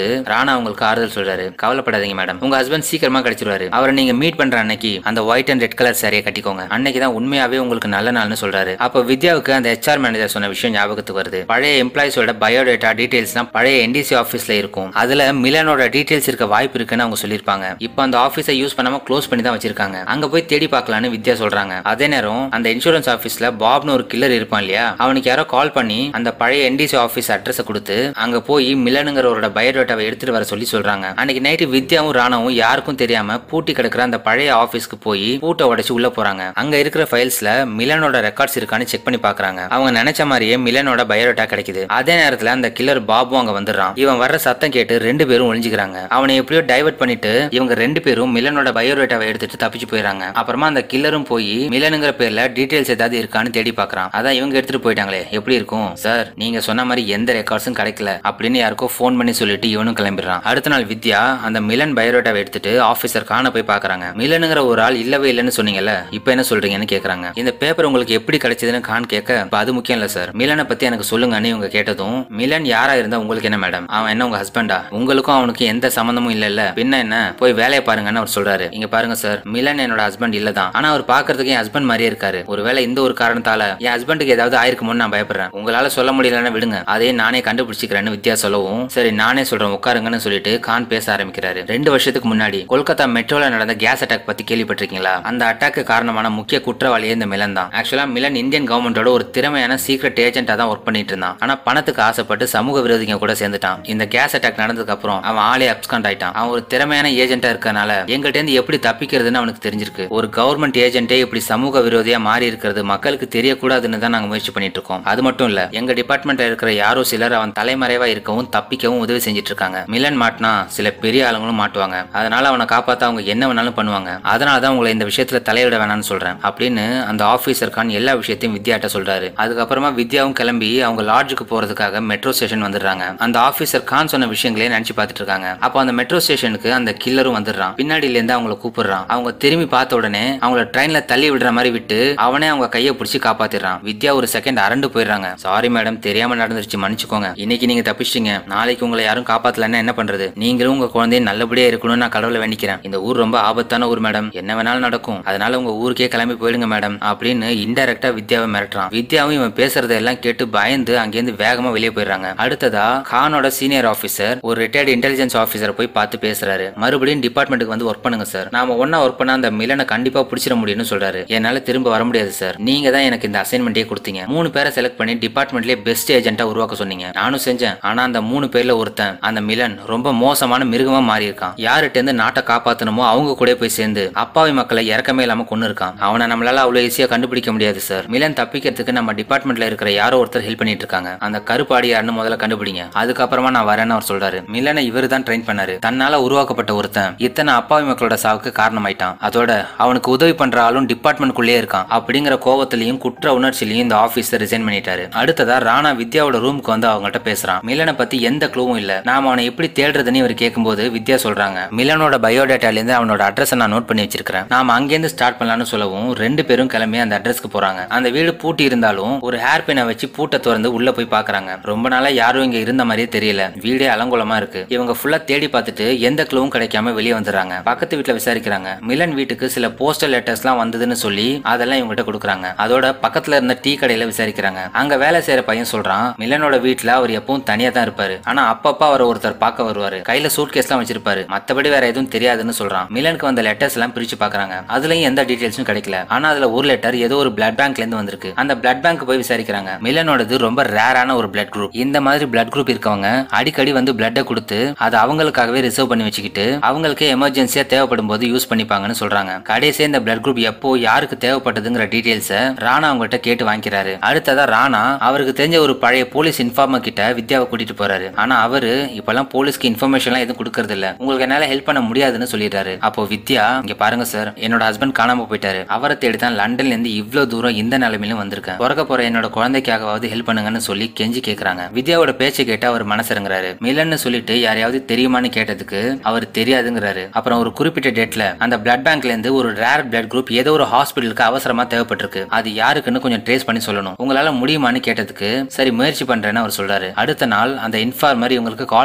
ராணா உங்களுக்கு ஆறுதல் சொல்றாரு கவலைப்படாதீங்க மேடம் உங்க ஹஸ்பண்ட் சீக்கிரமா கிடைச்சிருவாரு அவரை நீங்க மீட் பண்ற அன்னைக்கு அந்த ஒயிட் அண்ட் ரெட் கலர் சாரியை கட்டிக்கோங்க அன்னைக்கு தான் உண்மையாவே உங்களுக்கு நல்ல நாள்னு சொல்றாரு அப்ப வித்யாவுக்கு அந்த ஹெச்ஆர் மேனேஜர் சொன்ன விஷயம் ஞாபகத்துக்கு வருது பழைய எம்ப்ளாயிஸோட பயோடேட்டா டீடைல்ஸ் தான் பழைய என்டிசி ஆஃபீஸ்ல இருக்கும் அதுல மிலனோட டீடைல்ஸ் இருக்க வாய்ப்பு இருக்குன்னு அவங்க சொல்லியிருப்பாங்க இப்போ அந்த ஆஃபீஸை யூஸ் பண்ணாம க்ளோஸ் பண்ணி தான் வச்சிருக்காங்க அங்க போய் தேடி பார்க்கலான்னு வித்யா சொல்றாங்க அதே நேரம் அந்த இன்சூரன்ஸ் ஆஃபீஸ்ல பாப்னு ஒரு கில்லர் இருப்பான் இல்லையா அவனுக்கு யாரோ கால் பண்ணி அந்த பழைய என்டிசி ஆஃபீஸ் அட்ரஸை கொடுத்து அங்க போய் மிலனுங்கிறவரோட பயோடேட்டாவை எடுத்துட்டு வர சொல்லி சொல்றாங்க அன்னைக்கு நைட்டு வித்யாவும் ராணாவும் யாருக்கும் தெரியாம பூட்டி கிடக்குற அந்த பழைய ஆபீஸ்க்கு போய் பூட்டை உடைச்சு உள்ள போறாங்க அங்க இருக்கிற ஃபைல்ஸ்ல மிலனோட ரெக்கார்ட்ஸ் இருக்கான்னு செக் பண்ணி பாக்குறாங்க அவங்க நினைச்ச மாதிரியே மிலனோட பயோடேட்டா கிடைக்குது அதே நேரத்துல அந்த கில்லர் பாபு அங்க வந்துடுறான் இவன் வர்ற சத்தம் கேட்டு ரெண்டு பேரும் ஒளிஞ்சுக்கிறாங்க அவனை எப்படியோ டைவர்ட் பண்ணிட்டு இவங்க ரெண்டு பேரும் மிலனோட பயோடேட்டாவை எடுத்துட்டு தப்பிச்சு போயிடறாங்க அப்புறமா அந்த கில்லரும் போய் மிலனுங்கிற பேர்ல டீடைல்ஸ் ஏதாவது இருக்கான்னு தேடி பாக்குறான் அதான் இவங்க எடுத்துட்டு போயிட்டாங்களே எப்படி இருக்கும் சார் நீங்க சொன்ன மாதிரி எந்த ரெக்கார்ட்ஸும் கிடைக்கல அப்படின்னு யாருக்கோ ஃபோன் பண்ணி சொல்லிட்டு இவனும் கிளம்பிடுறான் அடுத்த நாள் வித்யா அந்த மிலன் பயோடேட்டாவை எடுத்துட்டு ஆபீசர் காண போய் பாக்குறாங்க மிலனுங்கிற ஒரு ஆள் இல்லவே இல்லைன்னு சொன்னீங்கல்ல இப்போ என்ன சொல்றீங்கன்னு கேக்குறாங்க இந்த பேப்பர் உங்களுக்கு எப்படி கிடைச்சதுன்னு கான் கேட்க "இப்ப அது முக்கியம் இல்ல சார் மிலனை பத்தி எனக்கு சொல்லுங்கன்னு இவங்க கேட்டதும் மிலன் யாரா இருந்தா உங்களுக்கு என்ன மேடம் அவன் என்ன உங்க ஹஸ்பண்டா உங்களுக்கும் அவனுக்கு எந்த சம்மந்தமும் இல்ல இல்ல பின்ன என்ன போய் வேலையை பாருங்கன்னு அவர் சொல்றாரு இங்க பாருங்க சார் மிலன் என்னோட ஹஸ்பண்ட் இல்லதான் ஆனா அவர் பாக்குறதுக்கு என் ஹஸ்பண்ட் மாதிரியே இருக்காரு ஒருவேளை இந்த ஒரு காரணத்தால என் ஹஸ்பண்டுக்கு ஏதாவது ஆயிருக்குமோன்னு நான் பயப்படுறேன் உங்களால சொல்ல முடியலன்னா விடுங்க அதையே நானே கண்டுபிடிச்சிக்கிறேன்னு வித்யா சொல்லவும் சரி நானே சொல்றேன் உட்காருங்கன்னு சொல்லிட்டு கான் பேச ஆரம்பிக்கிறாரு ரெண்டு வருஷத்துக்கு முன்னாடி கொல்கத்தா மெட்ரோல நடந்த கேஸ் அட்டாக் பத்தி கேள்விப்பட்டிருக்கீங்களா அந்த அட்டாக்கு காரணமான முக்கிய குற்றவாளியே இந்த மிலன் தான் ஆக்சுவலா மிலன் இந்தியன் கவர்மெண்டோட ஒரு திறமையான சீக்ரெட் ஏஜென்ட்டா தான் ஒர்க் பண்ணிட்டு இருந்தான் ஆனா பணத்துக்கு ஆசைப்பட்டு சமூக விரோதிங்க கூட சேர்ந்துட்டான் இந்த கேஸ் அட்டாக் நடந்ததுக்கு அப்புறம் அவன் ஆளே அப்ஸ்காண்ட் ஆயிட்டான் அவன் ஒரு திறமையான ஏஜென்ட்டா இருக்கறனால எங்கள்ட்ட இருந்து எப்படி தப்பிக்கிறதுன்னு அவனுக்கு தெரிஞ்சிருக்கு ஒரு கவர்மெண்ட் ஏஜென்ட்டே இப்படி சமூக விரோதியா மாறி இருக்கிறது மக்களுக்கு தெரியக்கூடாதுன்னு தான் நாங்க முயற்சி பண்ணிட்டு இருக்கோம் அது மட்டும் இல்ல எங்க டிபார்ட்மெண்ட்ல இருக்கிற யாரோ சிலர் அவன் தலைமறைவா இருக்கவும் தப்பிக்கவும் உதவி செஞ்சுட்டு இருக்காங்க மிலன் மாட்டினா சில பெரிய ஆளுங்களும் மாட்டுவாங்க அதனால அவனை காப்பாத்த அவங்க என்ன வேணாலும் பண்ணுவாங்க அதனால தான் உங்களை இந்த விஷயத்துல தலையிட வேணாம்னு சொல்றேன் அப்படின்னு அந்த ஆபீசர் கான் எல்லா விஷயத்தையும் வித்யாட்ட சொல்றாரு அதுக்கப்புறமா வித்யாவும் கிளம்பி அவங்க லாட்ஜுக்கு போறதுக்காக மெட்ரோ ஸ்டேஷன் வந்துடுறாங்க அந்த ஆபீசர் கான் சொன்ன விஷயங்களே நினைச்சு பார்த்துட்டு இருக்காங்க அப்போ அந்த மெட்ரோ ஸ்டேஷனுக்கு அந்த கில்லரும் வந்துடுறான் பின்னாடில இருந்து அவங்கள கூப்பிடுறான் அவங்க திரும்பி பார்த்த உடனே அவங்கள ட்ரெயின்ல தள்ளி விடுற மாதிரி விட்டு அவனே அவங்க கையை பிடிச்சி காப்பாத்திடுறான் வித்யா ஒரு செகண்ட் அரண்டு போயிடுறாங்க சாரி மேடம் தெரியாம நடந்துருச்சு மன்னிச்சுக்கோங்க இன்னைக்கு நீங்க தப்பிச்சிட்டீங்க நாளைக்கு உங்களை யாரும் காப்பாத்தலன்னா என்ன பண்றது நீங்களும் உங்க குழந்தையும் நல்லபடியா இருக்கணும்னு நான் கடவுளை வேண்டிக்கிறேன் இந்த ஊர் ரொம்ப ஆபத்தான ஊர் மேடம் என்ன வேணாலும் நடக்கும் அதனால உங்க ஊருக்கே கிளம்பி போயிடுங்க மேடம் அப்படின்னு இன்டெரக்டா வித்யாவை மிரட்டுறான் வித்யாவும் இவன் பேசுறதெல்லாம் கேட்டு பயந்து அங்கேருந்து வேகமா வெளியே போயிடுறாங்க அடுத்ததா கானோட சீனியர் ஆபீசர் ஒரு ரிட்டையர்டு இன்டெலிஜென்ஸ் ஆபீசரை போய் பார்த்து பேசுறாரு மறுபடியும் டிபார்ட்மெண்ட்டுக்கு வந்து ஒர்க் பண்ணுங்க சார் நாம ஒன்னா ஒர்க் பண்ணா அந்த மிலனை கண்டிப்பா பிடிச்சிட முடியும்னு சொல்றாரு என்னால திரும்ப வர முடியாது சார் நீங்க தான் எனக்கு இந்த அசைன்மெண்ட்டே கொடுத்தீங்க மூணு பேரை செலக்ட் பண்ணி டிபார்ட்மெண்ட்லயே பெஸ்ட் ஏஜென்ட்டா உருவாக்க சொன்னீங்க நானும் செஞ்சேன் ஆனா அந்த மூணு பேர்ல ஒருத்தன் அந்த மிலன் ரொம்ப மோசமான மிருகமா மாறி இருக்கான் யார்கிட்ட இருந்து நாட்டை காப்பாத்தணுமோ அவங்க கூட போய் சேர்ந்து அப்பாவி மக்களை இறக்கமே இல்லாம கொண்டு இருக்கான் அவனை நம்மளால அவ்வளவு ஈஸியா கண்டுபிடிக்க முடியாது சார் மிலன் தப்பிக்கிறதுக்கு நம்ம டிபார்ட்மெண்ட்ல இருக்கிற யாரோ ஒருத்தர் ஹெல்ப் பண்ணிட்டு இருக்காங்க அந்த கருப்பாடி யாருன்னு முதல்ல கண்டுபிடிங்க அதுக்கப்புறமா நான் வரேன்னு அவர் சொல்றாரு மிலனை இவரு தான் ட்ரெயின் பண்ணாரு தன்னால உருவாக்கப்பட்ட ஒருத்தன் இத்தனை அப்பாவி மக்களோட சாவுக்கு காரணமாயிட்டான் அதோட அவனுக்கு உதவி பண்ற ஆளும் டிபார்ட்மெண்ட்குள்ளேயே இருக்கான் அப்படிங்கிற கோவத்திலையும் குற்ற உணர்ச்சியிலையும் இந்த ஆபீசர் ரிசைன் பண்ணிட்டாரு அடுத்ததா ராணா வித்யாவோட ரூமுக்கு வந்து அவங்ககிட்ட பேசுறான் மிலனை பத்தி எந்த க்ளூவும் இல்ல நாம அவனை எப்படி தேடுறதுன்னு இவர் கேட்கும்போது வித்யா சொல்றாங்க மிலனோட பயோடேட்டால இருந்து அவனோட அட்ரஸ் நான் நோட் பண்ணி வச்சிருக்கிறேன் நாம அங்கேருந்து ஸ்டார்ட் பண்ணலாம்னு சொல்லவும் ரெண்டு பேரும் கிளம்பி அந்த அட்ரஸ்க்கு போறாங்க அந்த வீடு பூட்டி இருந்தாலும் ஒரு ஹேர் பினை வச்சு பூட்டை திறந்து உள்ள போய் பாக்குறாங்க ரொம்ப நாளா யாரும் இங்க இருந்த மாதிரியே தெரியல வீடே அலங்கோலமா இருக்கு இவங்க ஃபுல்லா தேடி பார்த்துட்டு எந்த க்ளூவும் கிடைக்காம வெளியே வந்துடுறாங்க பக்கத்து வீட்டுல விசாரிக்கிறாங்க மிலன் வீட்டுக்கு சில போஸ்டல் லெட்டர்ஸ்லாம் வந்ததுன்னு சொல்லி அதெல்லாம் இவங்ககிட்ட கொடுக்குறாங்க அதோட பக்கத்துல இருந்த டீ கடையில விசாரிக்கிறாங்க அங்க வேலை செய்யற பையன் சொல்றான் மிலனோட வீட்டுல அவர் எப்பவும் தனியா தான் இருப்பாரு ஆனா அப்பப்ப அவர் ஒருத்தர் பார்க்க வருவாரு கையில சூட் கேஸ்லாம் வச்சிருப்பாரு மத்தபடி வேற எதுவும் தெரியாதுன்னு சொல்றான் மிலனுக்கு வந்த லெட்டர்ஸ் எல்லாம் பிரிச்சு பாக்குறாங்க அதுலயும் எந்த டீடைல்ஸும் கிடைக்கல ஆனா அதுல ஒரு லெட்டர் ஏதோ ஒரு பிளட் பேங்க்ல இருந்து வந்திருக்கு அந்த பிளட் பேங்க் போய் விசாரிக்கிறாங்க மிலனோடது ரொம்ப ரேரான ஒரு பிளட் குரூப் இந்த மாதிரி பிளட் குரூப் இருக்கவங்க அடிக்கடி வந்து பிளட்டை கொடுத்து அதை அவங்களுக்காகவே ரிசர்வ் பண்ணி வச்சுக்கிட்டு அவங்களுக்கு எமர்ஜென்சியா தேவைப்படும் போது யூஸ் பண்ணிப்பாங்கன்னு சொல்றாங்க கடைசியா இந்த பிளட் குரூப் எப்போ யாருக்கு தேவைப்பட்டதுங்கிற டீடைல்ஸை ராணா அவங்ககிட்ட கேட்டு வாங்கிக்கிறாரு அடுத்ததா ராணா அவருக்கு தெரிஞ்ச ஒரு பழைய போலீஸ் இன்ஃபார்மர் கிட்ட வித்யாவை கூட்டிட்டு போறாரு ஆனா அவரு இப்பெல்லாம் போலீஸ்க்கு இன்ஃபர்மேஷன்லாம் எதுவும் கொடுக்கறது இல்ல உங்களுக்கு என்னால ஹெல்ப் பண்ண முடியாதுன்னு சொல்லிடுறாரு அப்போ வித்யா இங்க பாருங்க சார் என்னோட ஹஸ்பண்ட் காணாம போயிட்டாரு அவரை தேடி தான் லண்டன்ல இருந்து இவ்வளவு தூரம் இந்த நிலைமையிலும் வந்திருக்கேன் பிறக்க போற என்னோட குழந்தைக்காகவாவது ஹெல்ப் பண்ணுங்கன்னு சொல்லி கெஞ்சி கேக்குறாங்க வித்யாவோட பேச்சை கேட்டு அவர் மனசிறங்குறாரு மிலன்னு சொல்லிட்டு யாரையாவது தெரியுமான்னு கேட்டதுக்கு அவர் தெரியாதுங்கிறாரு அப்புறம் ஒரு குறிப்பிட்ட டேட்ல அந்த பிளட் பேங்க்ல இருந்து ஒரு ரேர் பிளட் குரூப் ஏதோ ஒரு ஹாஸ்பிட்டலுக்கு அவசரமா தேவைப்பட்டிருக்கு அது யாருக்குன்னு கொஞ்சம் ட்ரேஸ் பண்ணி சொல்லணும் உங்களால முடியுமான்னு கேட்டதுக்கு சரி முயற்சி பண்றேன்னு அவர் சொல்றாரு அடுத்த நாள் அந்த இன்ஃபார்மர் இவங்களுக்கு கால் பண்ணி ஒரு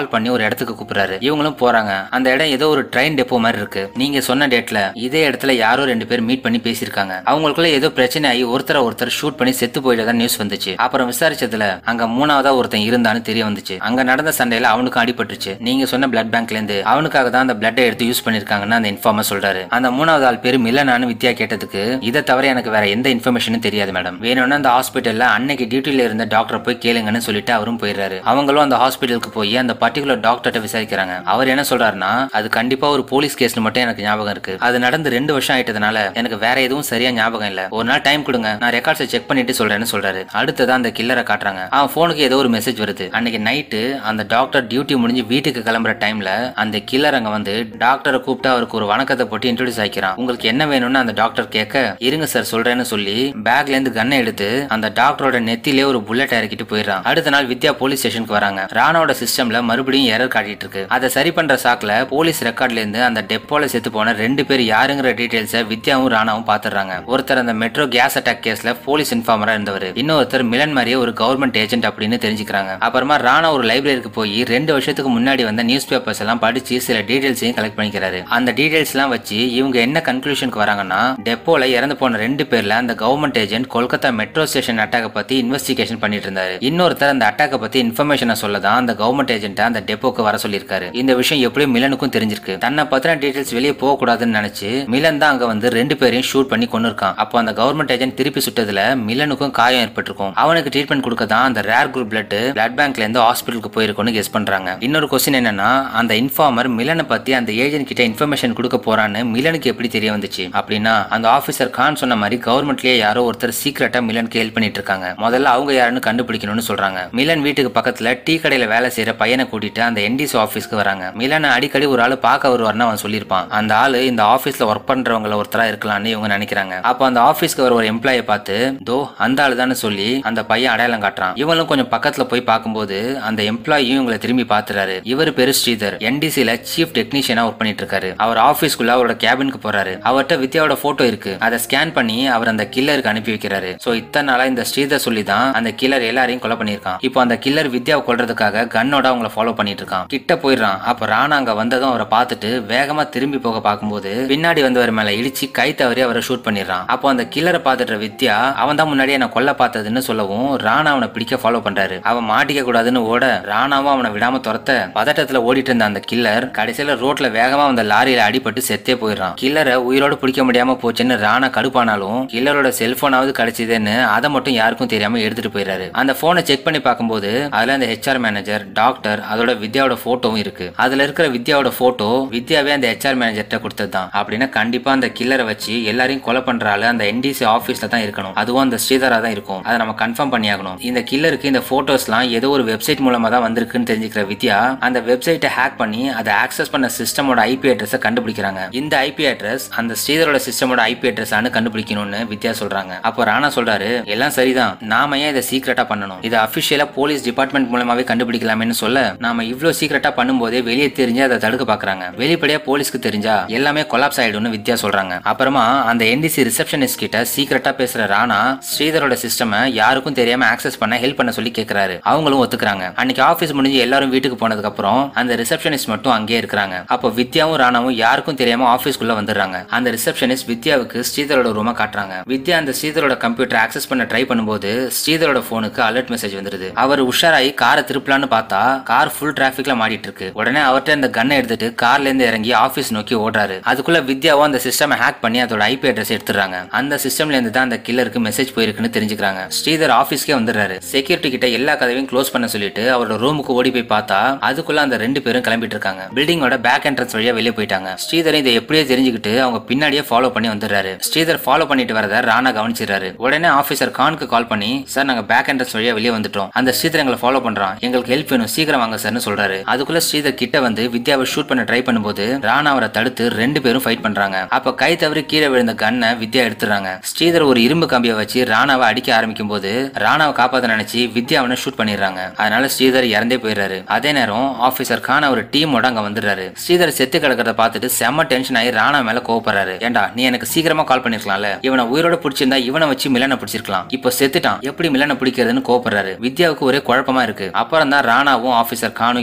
இடத்துக்கு கூப்பிடுறாரு இவங்களும் போறாங்க அந்த இடம் ஏதோ ஒரு ட்ரெயின் டெப்போ மாதிரி இருக்கு நீங்க சொன்ன டேட்ல இதே இடத்துல யாரோ ரெண்டு பேர் மீட் பண்ணி பேசியிருக்காங்க அவங்களுக்குள்ள ஏதோ பிரச்சனை ஆகி ஒருத்தர ஒருத்தர் ஷூட் பண்ணி செத்து போயிட்டதா நியூஸ் வந்துச்சு அப்புறம் விசாரிச்சதுல அங்க மூணாவதா ஒருத்தன் இருந்தான்னு தெரிய வந்துச்சு அங்க நடந்த சண்டையில அவனுக்கும் அடிபட்டுச்சு நீங்க சொன்ன பிளட் பேங்க்ல இருந்து அவனுக்காக தான் அந்த பிளட்டை எடுத்து யூஸ் பண்ணிருக்காங்கன்னு அந்த இன்ஃபார்மர் சொல்றாரு அந்த மூணாவது ஆள் பேரு மில்லனானு வித்யா கேட்டதுக்கு இதை தவிர எனக்கு வேற எந்த இன்ஃபர்மேஷனும் தெரியாது மேடம் வேணும்னா அந்த ஹாஸ்பிட்டல்ல அன்னைக்கு டியூட்டில இருந்த டாக்டரை போய் கேளுங்கன்னு சொல்லிட்டு அவரும் போயிடுறாரு அவங்களும் அந்த ஹாஸ்பிட்டலுக்கு போய் அந்த பர்டிகுலர் டாக்டர்கிட்ட விசாரிக்கிறாங்க அவர் என்ன சொல்றாருன்னா அது கண்டிப்பா ஒரு போலீஸ் கேஸ்னு மட்டும் எனக்கு ஞாபகம் இருக்கு அது நடந்து ரெண்டு வருஷம் ஆயிட்டதுனால எனக்கு வேற எதுவும் சரியா ஞாபகம் இல்ல ஒரு நாள் டைம் கொடுங்க நான் ரெக்கார்ட்ஸை செக் பண்ணிட்டு சொல்றேன்னு சொல்றாரு அடுத்ததா அந்த கில்லரை காட்டுறாங்க அவன் போனுக்கு ஏதோ ஒரு மெசேஜ் வருது அன்னைக்கு நைட்டு அந்த டாக்டர் டியூட்டி முடிஞ்சு வீட்டுக்கு கிளம்புற டைம்ல அந்த கில்லர் அங்க வந்து டாக்டரை கூப்பிட்டு அவருக்கு ஒரு வணக்கத்தை போட்டு இன்ட்ரோடியூஸ் ஆகிக்கிறான் உங்களுக்கு என்ன வேணும்னு அந்த டாக்டர் கேட்க இருங்க சார் சொல்றேன்னு சொல்லி பேக்ல இருந்து கன்னை எடுத்து அந்த டாக்டரோட நெத்திலே ஒரு புல்லட் இறக்கிட்டு போயிடுறான் அடுத்த நாள் வித்யா போலீஸ் ஸ்டேஷனுக்கு வராங்க ராணாவோட சிஸ்டம்ல மறுபடியும் எரர் காட்டிட்டு இருக்கு அதை சரி பண்ற சாக்குல போலீஸ் ரெக்கார்ட்ல இருந்து அந்த டெப்போல செத்து போன ரெண்டு பேர் யாருங்கிற டீடைல்ஸை வித்யாவும் ராணாவும் பாத்துறாங்க ஒருத்தர் அந்த மெட்ரோ கேஸ் அட்டாக் கேஸ்ல போலீஸ் இன்ஃபார்மரா இருந்தவர் இன்னொருத்தர் மிலன் மாதிரியே ஒரு கவர்மெண்ட் ஏஜென்ட் அப்படின்னு தெரிஞ்சுக்கிறாங்க அப்புறமா ராணா ஒரு லைப்ரரிக்கு போய் ரெண்டு வருஷத்துக்கு முன்னாடி வந்த நியூஸ் பேப்பர்ஸ் எல்லாம் படிச்சு சில டீடைல்ஸையும் கலெக்ட் பண்ணிக்கிறாரு அந்த டீடைல்ஸ் எல்லாம் வச்சு இவங்க என்ன கன்க்ளூஷனுக்கு வராங்கன்னா டெப்போல இறந்து போன ரெண்டு பேர்ல அந்த government agent Kolkata metro station attack பத்தி இன்வெஸ்டிகேஷன் பண்ணிட்டு இருந்தாரு இன்னொருத்தர் அந்த அட்டாக் பத்தி இன்ஃபர்மேஷனை சொல்ல தான் அந்த கவர்மெண்ட் ஏஜென்ட் அந்த டெப்போக்கு வர சொல்லியிருக்காரு இந்த விஷயம் எப்படியும் மிலனுக்கும் தெரிஞ்சிருக்கு தன்னை பத்தின டீடைல்ஸ் வெளியே போக கூடாதுன்னு நினைச்சு மிலன் தான் அங்க வந்து ரெண்டு பேரையும் ஷூட் பண்ணி கொண்டு இருக்கான் அப்போ அந்த கவர்மெண்ட் ஏஜென்ட் திருப்பி சுட்டதுல மிலனுக்கும் காயம் ஏற்பட்டிருக்கும் அவனுக்கு ட்ரீட்மெண்ட் கொடுக்க தான் அந்த ரேர் குரூப் பிளட் பிளட் பேங்க்ல இருந்து ஹாஸ்பிட்டலுக்கு போயிருக்கும்னு கெஸ் பண்றாங்க இன்னொரு கொஸ்டின் என்னன்னா அந்த இன்ஃபார்மர் மிலனை பத்தி அந்த ஏஜென்ட் கிட்ட இன்ஃபர்மேஷன் கொடுக்க போறான்னு மிலனுக்கு எப்படி தெரிய வந்துச்சு அப்படின்னா அந்த ஆபீசர் கான் சொன்ன மாதிரி கவர்மெண்ட்லயே யாரோ ஒருத்தர் சீக்கிரட்டா மிலனுக்கு ஹெல்ப் பண்ணிட்டு இருக்காங்க முதல்ல அவங்க யாருன்னு கண்டுபிடிக்கணும்னு சொல்றாங்க மிலன் வீட்டுக்கு பக்கத்துல டீ கடையில வேலை செய்யற பையனை கூட்டிட்டு அந்த என்டிசி ஆபீஸ்க்கு வராங்க மிலனை அடிக்கடி ஒரு ஆளு பார்க்க வருவார்னு அவன் சொல்லியிருப்பான் அந்த ஆளு இந்த ஆபீஸ்ல ஒர்க் பண்றவங்கள ஒருத்தரா இருக்கலாம்னு இவங்க நினைக்கிறாங்க அப்போ அந்த ஆபீஸ்க்கு வர ஒரு எம்ப்ளாயை பார்த்து தோ அந்த ஆளு தானே சொல்லி அந்த பையன் அடையாளம் காட்டுறான் இவங்களும் கொஞ்சம் பக்கத்துல போய் பார்க்கும்போது அந்த எம்ப்ளாயும் இவங்களை திரும்பி பார்த்துறாரு இவர் பேரு ஸ்ரீதர் என்டிசில சீஃப் டெக்னீஷியனா ஒர்க் பண்ணிட்டு இருக்காரு அவர் ஆபீஸ்க்குள்ள அவரோட கேபினுக்கு போறாரு அவர்கிட்ட வித்யாவோட போட்டோ இருக்கு அதை ஸ்கேன் பண்ணி அவர் அந்த கில்லருக்கு அனுப்பி வைக்கிறாரு சோ இத்தனை நாளா இந்த ஸ்ரீதர் சொல்லி தான் அந்த கில்லர் எல்லாரையும் கொலை பண்ணியிருக்கான் இப்போ அந்த கில்லர் வித்யாவை கொல்றதுக்காக கன்னோட அவங்கள ஃபாலோ பண்ணிட்டு இருக்கான் கிட்ட போயிடுறான் அப்ப ராணா அங்க வந்ததும் அவரை பார்த்துட்டு வேகமா திரும்பி போக பார்க்கும்போது பின்னாடி வந்தவர் மேல இடிச்சு கை தவறி அவரை ஷூட் பண்ணிடுறான் அப்போ அந்த கில்லரை பார்த்துட்டு வித்யா அவன் தான் முன்னாடியே என்ன கொல்ல பார்த்ததுன்னு சொல்லவும் ராணா அவனை பிடிக்க ஃபாலோ பண்றாரு அவன் மாட்டிக்க கூடாதுன்னு ஓட ராணாவும் அவனை விடாம துரத்த பதட்டத்துல ஓடிட்டு இருந்த அந்த கில்லர் கடைசியில ரோட்ல வேகமா வந்த லாரியில அடிபட்டு செத்தே போயிடுறான் கில்லரை உயிரோட பிடிக்க முடியாம போச்சுன்னு ராணா கடுப்பானாலும் கில்லரோட செல்போனாவது கிடைச்சதுன்னு அதை மட்டும் யாருக்கும் தெரியாம எடுத்துட்டு போயிடுறாரு அந்த போனை செக் பண்ணி பார்க்கும்போது அதுல அந்த ஹெச்ஆர் மேனேஜர் டாக்டர் அதோட வித்யாவோட போட்டோவும் இருக்கு அதுல இருக்கிற வித்யாவோட போட்டோ வித்யாவே அந்த ஹெச்ஆர் மேனேஜர்கிட்ட கொடுத்தது தான் அப்படின்னா கண்டிப்பா அந்த கில்லரை வச்சு எல்லாரையும் கொலை பண்ற ஆளு அந்த என்டிசி ஆபீஸ்ல தான் இருக்கணும் அதுவும் அந்த ஸ்ரீதரா தான் இருக்கும் அதை நம்ம கன்ஃபார்ம் பண்ணியாகணும் இந்த கில்லருக்கு இந்த போட்டோஸ்லாம் ஏதோ ஒரு வெப்சைட் மூலமா தான் வந்திருக்குன்னு தெரிஞ்சுக்கிற வித்யா அந்த வெப்சைட்டை ஹேக் பண்ணி அதை ஆக்சஸ் பண்ண சிஸ்டமோட ஐபி அட்ரஸை கண்டுபிடிக்கிறாங்க இந்த ஐபி அட்ரஸ் அந்த ஸ்ரீதரோட சிஸ்டமோட ஐபி அட்ரஸ் கண்டுபிடிக்கணும்னு வித்யா சொல்றாங்க அப்போ ராணா சொல்றாரு எல்லாம் சரிதான் நாம ஏன் இதை சீக்கிரட்டா பண்ணணும் இதை அபிஷியலா போலீஸ் டிபார்ட்மெண்ட் மூலமாவே கண்டுபிடிக்கலாமேன்னு சொல்ல நாம இவ்ளோ சீக்கிரட்டா பண்ணும்போதே வெளியே தெரிஞ்சு அதை தடுக்க பாக்குறாங்க வெளிப்படையா போலீஸ்க்கு தெரிஞ்சா எல்லாமே கொலாப்ஸ் ஆயிடும்னு வித்யா சொல்றாங்க அப்புறமா அந்த என்டிசி ரிசப்ஷனிஸ்ட் கிட்ட சீக்கிரட்டா பேசுற ராணா ஸ்ரீதரோட சிஸ்டமை யாருக்கும் தெரியாம ஆக்சஸ் பண்ண ஹெல்ப் பண்ண சொல்லி கேக்குறாரு அவங்களும் ஒத்துக்கிறாங்க அன்னைக்கு ஆபீஸ் முடிஞ்சு எல்லாரும் வீட்டுக்கு போனதுக்கு அப்புறம் அந்த ரிசப்ஷனிஸ்ட் மட்டும் அங்கேயே இருக்கிறாங்க அப்போ வித்யாவும் ராணாவும் யாருக்கும் தெரியாம ஆபீஸ்க்குள்ள வந்துடுறாங்க அந்த ரிசப்ஷனிஸ்ட் வித்யாவுக்கு ஸ்ரீதரோட ரூமை காட்டுறாங்க வித்யா அந்த ஸ்ரீதரோட கம்ப்யூட்டர் ஆக்சஸ் பண்ண ட்ரை பண்ணும்போது ஸ்ரீதரோட போனுக்கு அலர்ட் மெசேஜ் வந்துருது அவர் உஷாராயி காரை திருப்பலான்னு பார்த்தா கார் ஃபுல் டிராபிக்ல மாட்டிட்டு இருக்கு உடனே அவர்கிட்ட இந்த கன்னை எடுத்துட்டு கார்ல இருந்து இறங்கி ஆபீஸ் நோக்கி ஓடுறாரு அதுக்குள்ள வித்யாவும் அந்த சிஸ்டம் ஹேக் பண்ணி அதோட ஐபி அட்ரஸ் எடுத்துறாங்க அந்த சிஸ்டம்ல இருந்து தான் அந்த கில்லருக்கு மெசேஜ் போயிருக்குன்னு தெரிஞ்சுக்கிறாங்க ஸ்ரீதர் ஆபீஸ்க்கே வந்துடுறாரு செக்யூரிட்டி கிட்ட எல்லா கதவையும் க்ளோஸ் பண்ண சொல்லிட்டு அவரோட ரூமுக்கு ஓடி போய் பார்த்தா அதுக்குள்ள அந்த ரெண்டு பேரும் கிளம்பிட்டு இருக்காங்க பில்டிங்கோட பேக் என்ட்ரன்ஸ் வழியா வெளியே போயிட்டாங்க ஸ்ரீதர் இதை எப்படியே தெரிஞ்சுக்கிட்டு அவங்க பின்னாடியே ஃபாலோ பண்ணி வந்துடுறாரு ஸ்ரீதர் ஃபாலோ பண்ணிட்டு வரத ராணா கவனிச்சிடுறாரு உடனே ஆபீசர் கானுக்கு கால் பண்ணி சார் நாங்க பேக் என்ட்ரன்ஸ் வழியா வெளியே வந்துட்டோம் அந்த ஸ்ரீதர் எங்களை ஃபாலோ பண்றான் எங்களுக்கு ஹெல்ப் வேணும் சீக்கிரம் வாங்க சார்னு சொல்றாரு அதுக்குள்ள ஸ்ரீதர் கிட்ட வந்து வித்யாவை ஷூட் பண்ண ட்ரை பண்ணும்போது ராணா அவரை தடுத்து ரெண்டு பேரும் ஃபைட் பண்றாங்க அப்ப கை தவறி கீழே விழுந்த கன்னை வித்யா எடுத்துறாங்க ஸ்ரீதர் ஒரு இரும்பு கம்பியை வச்சு ராணாவை அடிக்க ஆரம்பிக்கும் போது ராணாவை காப்பாத்த நினைச்சு வித்யா அவனை ஷூட் பண்ணிடுறாங்க அதனால ஸ்ரீதர் இறந்தே போயிடுறாரு அதே நேரம் ஆபீசர் கான் அவர் டீமோட அங்க வந்துடுறாரு ஸ்ரீதர் செத்து கிடக்கிறத பார்த்துட்டு செம்ம டென்ஷன் ஆகி ராணா மேல கோவப்படுறாரு ஏண்டா நீ எனக்கு சீக்கிரமா கால் பண்ணிருக்கலாம்ல இவனை உயிரோட பிடிச்சிருந்தா இவனை வச்சு மிலனை பிடிச்சிருக்கலாம் இப்போ செத்துட்டான் எப்படி மிலனை பிடிக்கிறதுன்னு கோவப்படுறாரு வித்யாவுக்கு ஒரே குழப்பமா இருக்கு அப்புறம் தான் ராணாவும் ஆபீசர் கானும்